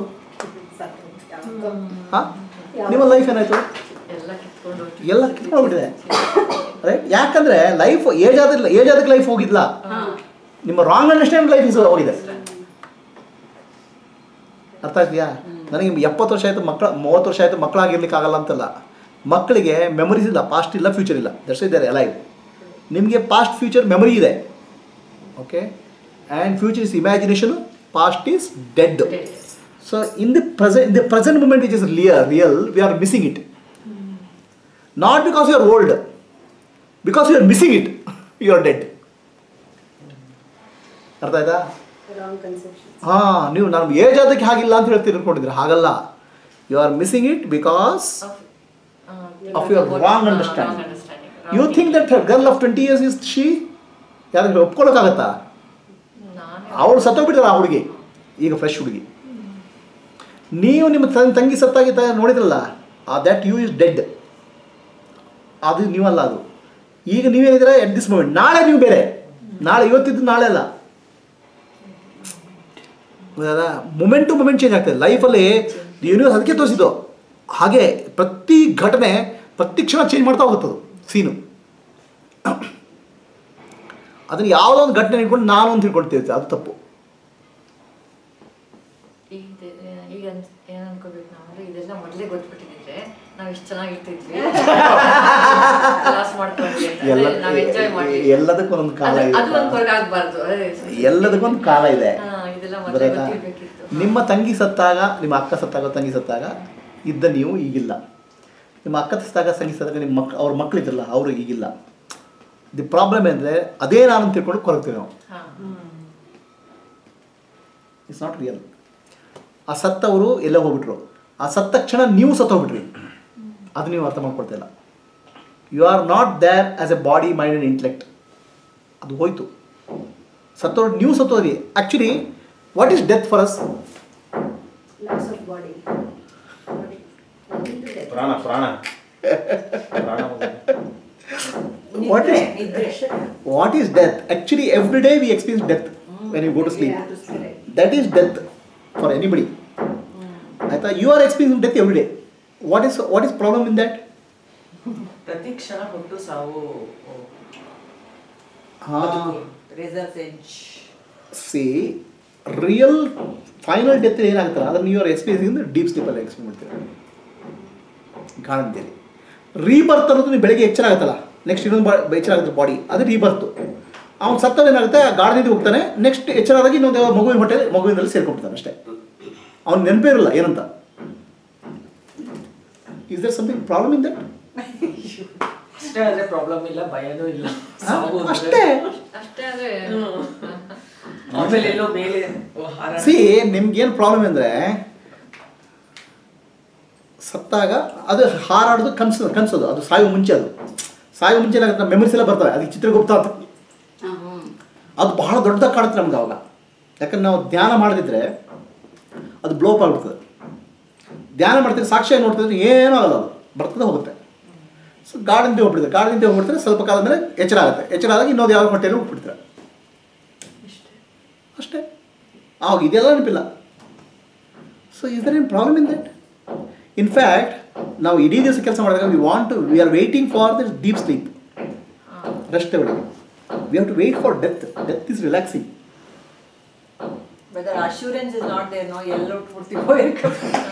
ಹಾಂ ನಿಮ್ಮ ಲೈಫ್ ಏನಾಯ್ತು ಎಲ್ಲ ಕಿತ್ಕೊಂಡು ಹೋಗ್ತೀವಿ. ಎಲ್ಲ ಕಿತ್ಕೊಂಡ್ಬಿಟ್ಟಿದೆ ರೈಟ್ ಯಾಕಂದ್ರೆ ಲೈಫ್ ಏಜ್ ಆದ ಏಜ್ ಆದಕ್ಕೆ ಲೈಫ್ ಹೋಗಿದ್ಲ ನಿಮ್ಮ ರಾಂಗ್ ಅಂಡರ್ಸ್ಟ್ಯಾಂಡ್ ಲೈಫ್ ಇಸ್ ಹೋಗಿದೆ ಅರ್ಥ ಆಗ್ತೀಯಾ ನನಗೆ ಎಪ್ಪತ್ತು ವರ್ಷ ಆಯಿತು ಮಕ್ಕಳ ಮೂವತ್ತು ವರ್ಷ ಆಯಿತು ಮಕ್ಕಳಾಗಿರ್ಲಿಕ್ಕೆ ಆಗಲ್ಲ ಅಂತಲ್ಲ ಮಕ್ಕಳಿಗೆ ಮೆಮರೀಸ್ ಇಲ್ಲ ಪಾಸ್ಟ್ ಇಲ್ಲ ಫ್ಯೂಚರ್ ಇಲ್ಲ ದಟ್ಸ್ ಇದ್ದಾರೆ ಎಲ್ಲ ಇದೆ ನಿಮಗೆ ಪಾಸ್ಟ್ ಫ್ಯೂಚರ್ ಮೆಮರಿ ಇದೆ okay and future is imagination past is dead so in the present the present moment which is real real we are missing it not because you are old because you are missing it you are dead ಅರ್ಥ ಆಯ್ತಾ ರಾಂಗ್ ಕನ್ಸೆಪ್ಷನ್ ಹಾಂ ನೀವು ನಾನು ಏಜ್ ಅದಕ್ಕೆ ಹಾಗಿಲ್ಲ ಅಂತ ಹೇಳ್ತೀರಿ ಅನ್ಕೊಂಡಿದ್ರೆ ಹಾಗಲ್ಲ you are missing it because Of your wrong understanding. You think that girl of twenty years is she ಯಾರು ಒಪ್ಕೊಳ್ಳೋಕ್ಕಾಗತ್ತಾ ಅವಳು ಸತ್ತೋಗ್ಬಿಟ್ಟಿಲ್ಲ ಆ ಹುಡುಗಿ ಈಗ ಫ್ರೆಶ್ ಹುಡುಗಿ ನೀವು ನಿಮ್ಮ ತನ್ ತಂಗಿ ಸತ್ತಾಗಿದ್ದ ನೋಡಿದ್ರಲ್ಲ ಆ ದ್ಯಾಟ್ ಯು ಇಸ್ ಡೆಡ್ ಅದು ನೀವಲ್ಲ ಅದು ಈಗ ನೀವೇನಿದ್ರೆ ಎಟ್ ದಿಸ್ ಮೂಮೆಂಟ್ ನಾಳೆ ನೀವು ಬೇರೆ ನಾಳೆ ಇವತ್ತಿದ್ದು ನಾಳೆ ಅಲ್ಲ ಮೂಮೆಂಟ್ ಟು ಮೂಮೆಂಟ್ ಚೇಂಜ್ ಆಗ್ತದೆ ಲೈಫಲ್ಲಿ ಯೂನಿವರ್ಸ್ ಅದಕ್ಕೆ ತೋರಿಸಿದ್ದು ಹಾಗೆ ಪ್ರತಿ ಘಟನೆ ಪ್ರತಿ ಕ್ಷಣ ಚೇಂಜ್ ಮಾಡ್ತಾ ಹೋಗುತ್ತದು ಸೀನು ಅದನ್ನು ಯಾವುದೋ ಒಂದು ಘಟನೆ ಇಟ್ಕೊಂಡು ನಾನು ಅಂತ ತಿಳ್ಕೊಳ್ತೀವಿ ಅದು ತಪ್ಪು ಈಗ ಈಗ ಅನ್ಸ್- ಏನ್ ಅನ್ಕೋಬೇಕು ನಾವು ಅಂದ್ರೆ ಇದೆಲ್ಲ ಮೊದಲೇ ಗೊತ್ಬಿಟ್ಟಿದ್ರೆ ನಾವ್ ಎಷ್ಟು ಚೆನ್ನಾಗಿರ್ತಿದ್ವಿ ಕ್ಲಾಸ್ ಮಾಡ್ಕೊಂಡ್ವಿ ಅಂತ. ಎಲ್ಲ ಅಂದ್ರೆ ನಾವ್ ಎಂಜಾಯ್ ಮಾಡಿ ಎಲ್ಲದಕ್ಕೂ ಒಂದೊಂದು ಕಾಲ ಅದು- ಇದೆ ಅದು ಒಂದು ಕೊರಗ ಆಗ್ಬಾರ್ದು ಅದೇ ಎಲ್ಲದಕ್ಕೊಂದು ಕಾಲ ಇದೆ ಹಾ, ಇದೆಲ್ಲ ಮೊದಲೇ ಗೊತ್ತಾಯ್ತಾ? ಗೊತ್ತಿರ್ಬೇಕಿತ್ತು ನಿಮ್ಮ ತಂಗಿ ಸತ್ತಾಗ ನಿಮ್ಮ ಅಕ್ಕ ಸತ್ತಾಗ ತಂಗಿ ಸತ್ತಾಗ ಇದ್ದ ನೀವು ಈಗಿಲ್ಲ ನಿಮ್ಮ ಅಕ್ಕ ಸತ್ತಾಗ ತಂಗಿ ಸತ್ತಾಗ ನಿಮ್ಮ ಮಕ್ ಅವ್ರ ಮಕ್ಕಳಿದ್ರಲ್ಲ ಅವರು ಈಗಿಲ್ಲ ದಿ ಪ್ರಾಬ್ಲಮ್ ಅಂದರೆ ಅದೇ ನಾನು ಅಂತ ತಿಳ್ಕೊಂಡು ಕೊರಗ್ತೀವಿ ನಾವು ಹಾ ಇಟ್ಸ್ ನಾಟ್ ರಿಯಲ್ ಆ ಸತ್ತವರು ಎಲ್ಲ ಹೋಗ್ಬಿಟ್ರು ಆ ಸತ್ತ ಕ್ಷಣ ನೀವು ಸತ್ತೋಗ್ಬಿಟ್ರಿ ಅದು ನೀವು ಅರ್ಥ ಮಾಡ್ಕೊಳ್ತಾ ಇಲ್ಲ you are not there as a body mind and intellect ಅದು ಹೋಯ್ತು ಸತ್ತೋರು ನೀವು ಸತ್ತೋದ್ರಿ actually what is death for us loss of body ಪ್ರಾಣ ಪ್ರಾಣ ಪ್ರಾಣ ಹೋಗುತ್ತೆ. ವಾಟ್ ನಿದ್ರೆ, ಈಸ್ ನಿದ್ರೆ. What is death actually every day we experience death when you go to sleep that is death for anybody ಆಯ್ತಾ you are experience death every day what is what is problem in that ಪ್ರತಿ ಕ್ಷಣ ಹುಟ್ಟು ಸಾವು ಹಾಂ razor's edge see real final death ಏನಾಗುತ್ತಲ್ಲ ಅದನ್ನು ನೀವು ಎಕ್ಸ್ಪೀರಿಯನ್ಸ್ ಡೀಪ್ ಸ್ಲೀಪಲ್ಲಿ ಎಕ್ಸ್ಪೀರಿಯನ್ಸ್ ಮಾಡ್ತೀರ ಗಾಢನಿದ್ದಲ್ಲಿ ರೀಬರ್ತ್ ಅನ್ನೋದು ನೀವು ಬೆಳಗ್ಗೆ ಎಚ್ಚರ ಆಗುತ್ತಲ್ಲ ನೆಕ್ಸ್ಟ್ ಇನ್ನೊಂದು ಬಾ ಎಚ್ಚರ ಆಗುತ್ತೆ ಬಾಡಿ ಅದು ರೀಬರ್ತು ಅವ್ನು ಸತ್ತವ ಏನಾಗುತ್ತೆ ಗಾಢನಿದ್ದು ಹೋಗ್ತಾನೆ ನೆಕ್ಸ್ಟ್ ಎಚ್ಚರ ಆದಾಗ ಇನ್ನೊಂದು ಯಾವ ಮಗುವಿನ ಹೊಟ್ಟೆ ಮಗುವಿನಲ್ಲಿ ಸೇರ್ಕೊಂಡ್ಬಿಡ್ತಾನೆ ಅಷ್ಟೇ ಅವ್ನು ನೆನಪೇ ಇರಲ್ಲ ಏನಂತ is there something problem in that ಅಷ್ಟೇ ಆದ್ರೆ ಪ್ರಾಬ್ಲಮ್ ಇಲ್ಲ ಭಯನೂ ಇಲ್ಲ ಸಾವು ಅಂದ್ರೆ- ಅಷ್ಟೇ ಅಷ್ಟೇ ಆದ್ರೆ ಆಮೇಲೆ ಎಲ್ಲೋ ಮೇಲೆ ಓ, ಹಾರಾಟ. ಸಿ ನಿಮ್ಗೇನು ಪ್ರಾಬ್ಲಮ್ ಅಂದರೆ ಸತ್ತಾಗ ಅದು ಹಾರಾಡೋದು ಕನ್ಸು ಕನ್ಸೋದು ಅದು ಸಾಯೋ ಮುಂಚೆ ಅದು ಸಾಯೋ ಮುಂಚೆ ಏನಾಗುತ್ತೆ ನಮ್ಮ ಮೆಮರೀಸ್ ಎಲ್ಲ ಬರ್ತವೆ ಅದಕ್ಕೆ ಚಿತ್ರಗುಪ್ತ ಅಂತ ಅದು ಬಹಳ ದೊಡ್ಡದಾಗಿ ಕಾಣುತ್ತೆ ನಮ್ಗೆ ಅವಾಗ ಯಾಕಂದ್ರೆ ನಾವು ಧ್ಯಾನ ಮಾಡದಿದ್ರೆ ಅದು ಬ್ಲೋಪ್ ಆಗ್ಬಿಡ್ತದೆ ಧ್ಯಾನ ಮಾಡ್ತಿದ್ರೆ ಸಾಕ್ಷಿಯಾಗಿ ನೋಡ್ತಿದ್ರೆ ಏನೂ ಆಗಲ್ಲ ಅದು ಬರ್ತದೆ ಹೋಗುತ್ತೆ ಸೊ ಗಾರ್ಡನ್ ಹೋಗ್ಬಿಡ್ತಾರೆ ಗಾರ್ಡನ್ ಹೋಗ್ಬಿಡ್ತಾರೆ ಸ್ವಲ್ಪ ಕಾಲದ ಮೇಲೆ ಎಚ್ಚರ ಆಗುತ್ತೆ ಎಚ್ಚರ ಆದಾಗ ಇನ್ನೊಂದು ಯಾವ ಹೊಟ್ಟೆಯಲ್ಲಿ ಹೋಗ್ಬಿಡ್ತಾರೆ ಅಷ್ಟೇ ಆವಾಗ ಇದೆಲ್ಲ ನೆನಪಿಲ್ಲ ಸೊ ಇಸ್ ದರ್ ಏನ್ ಪ್ರಾಬ್ಲಮ್ ಇನ್ ದಟ್ ಇನ್ಫ್ಯಾಕ್ಟ್ ನಾವು ಇಡೀ ದಿವಸ ಕೆಲಸ ಮಾಡಿದಾಗ we want to we are waiting for the deep sleep rest ಒಳಗೆ we have to wait for death death is relaxing But the assurance is not there, no yellow purti ಹೋಗಿರ್ಬೇಕು.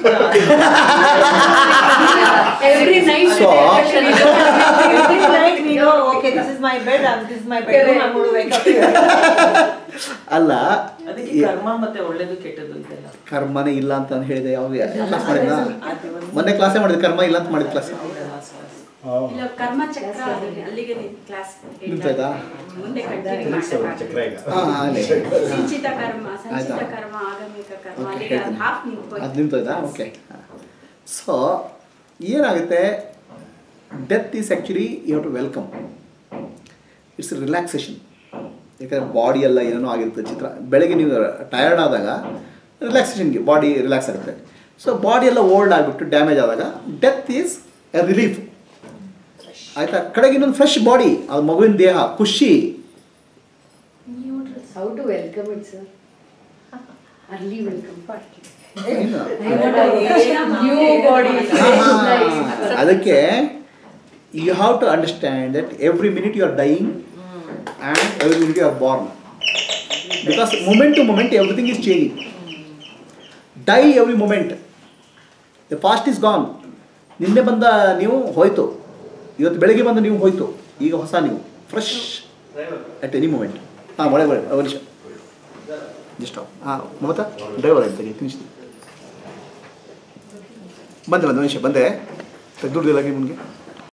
Every night So- Every night we know, okay, this is my bed, and this is my bedroom, I'm going to wake up here. ಅಲ್ಲ ಅದಕ್ಕೆ ಈ ಕರ್ಮ ಮತ್ತೆ ಒಳ್ಳೇದು ಕೆಟ್ಟದ್ದು ಇದೆಲ್ಲ ಕರ್ಮನೇ ಇಲ್ಲ ಅಂತ ನಾನು ಹೇಳಿದೆ ಯಾವಾಗ ಕ್ಲಾಸ್ ಮಾಡಿದ್ನಾ ಮೊನ್ನೆ ಕ್ಲಾಸೇ ಮಾಡಿದೆ ಕರ್ಮ ಇಲ್ಲ ಅಂತ ಮಾಡಿದ ಕ್ಲಾಸ್ ಇಲ್ಲ ಕರ್ಮ ಚಕ್ರ ಅದು ಅಲ್ಲಿಗೆ ಕ್ಲಾಸ್ ನಿಂತಾಯ್ತಾ? ಮುಂದೆ ಕಂಟಿನ್ಯೂ ನಿಲ್ಸು ಚಕ್ರ ಈಗ ಹಾಂ ಆಗಲಿ ಸಿಂಚಿತ ಕರ್ಮ ಸಂಚಿತ ಆಯ್ತಾ? ಕರ್ಮ ಆಗಮಿಕ ಕರ್ಮ Okay, ಅಲ್ಲಿಗೆ ಹೇಳ್ತೀನಿ. ಹಾಫ್ ಅದು ನಿಂತ್ಕೋಯ್ತು ನಿಂತೋಯ್ತಾ ಓಕೆ ಸೊ ಏನಾಗುತ್ತೆ death is actually you have to welcome it's relaxation ಯಾಕಂದರೆ ಬಾಡಿ ಎಲ್ಲ ಏನೇನೋ ಆಗಿರುತ್ತೆ ಚಿತ್ರ ಬೆಳಗ್ಗೆ ನೀವು ಟಯರ್ಡ್ ಆದಾಗ ರಿಲ್ಯಾಕ್ಸೇಷನ್ಗೆ ಬಾಡಿ ರಿಲ್ಯಾಕ್ಸ್ ಆಗುತ್ತೆ ಸೊ ಬಾಡಿ ಎಲ್ಲ ಓಲ್ಡ್ ಆಗಿಬಿಟ್ಟು ಡ್ಯಾಮೇಜ್ ಆದಾಗ ಡೆತ್ ಈಸ್ ಎ ರಿಲೀಫ್ ಆಯಿತಾ ಕಡೆಗೆ ಇನ್ನೊಂದು ಫ್ರೆಶ್ ಬಾಡಿ ಅದು ಮಗುವಿನ ದೇಹ ಖುಷಿ how to welcome it sir early welcome New body. ಅದಕ್ಕೆ you have to understand that every minute you R dying and every minute you are born because moment to moment everything is changing die every moment the past is gone ನಿನ್ನೆ ಬಂದ ನೀವು ಹೋಯ್ತು ಇವತ್ತು ಬೆಳಗ್ಗೆ ಬಂದ ನೀವು ಹೋಯ್ತು ಈಗ ಹೊಸ ನೀವು ಫ್ರೆಶ್ ಅಟ್ ಎನಿ ಮೂಮೆಂಟ್ ಹಾಂ ಒಳ್ಳೆ ಒಳ್ಳೆ ಒಂದು ನಿಮಿಷ ಜಸ್ಟ್ ಹಾಂ ಮಮತಾ ಡ್ರೈವರ್ ಅಂತ ನಿಮಿಷ ಬಂದೆ ಬಂದೆ ಒಂದು ನಿಮಿಷ ಬಂದೆ ದುಡ್ಡು ಇಲ್ಲ ನಿಮಗೆ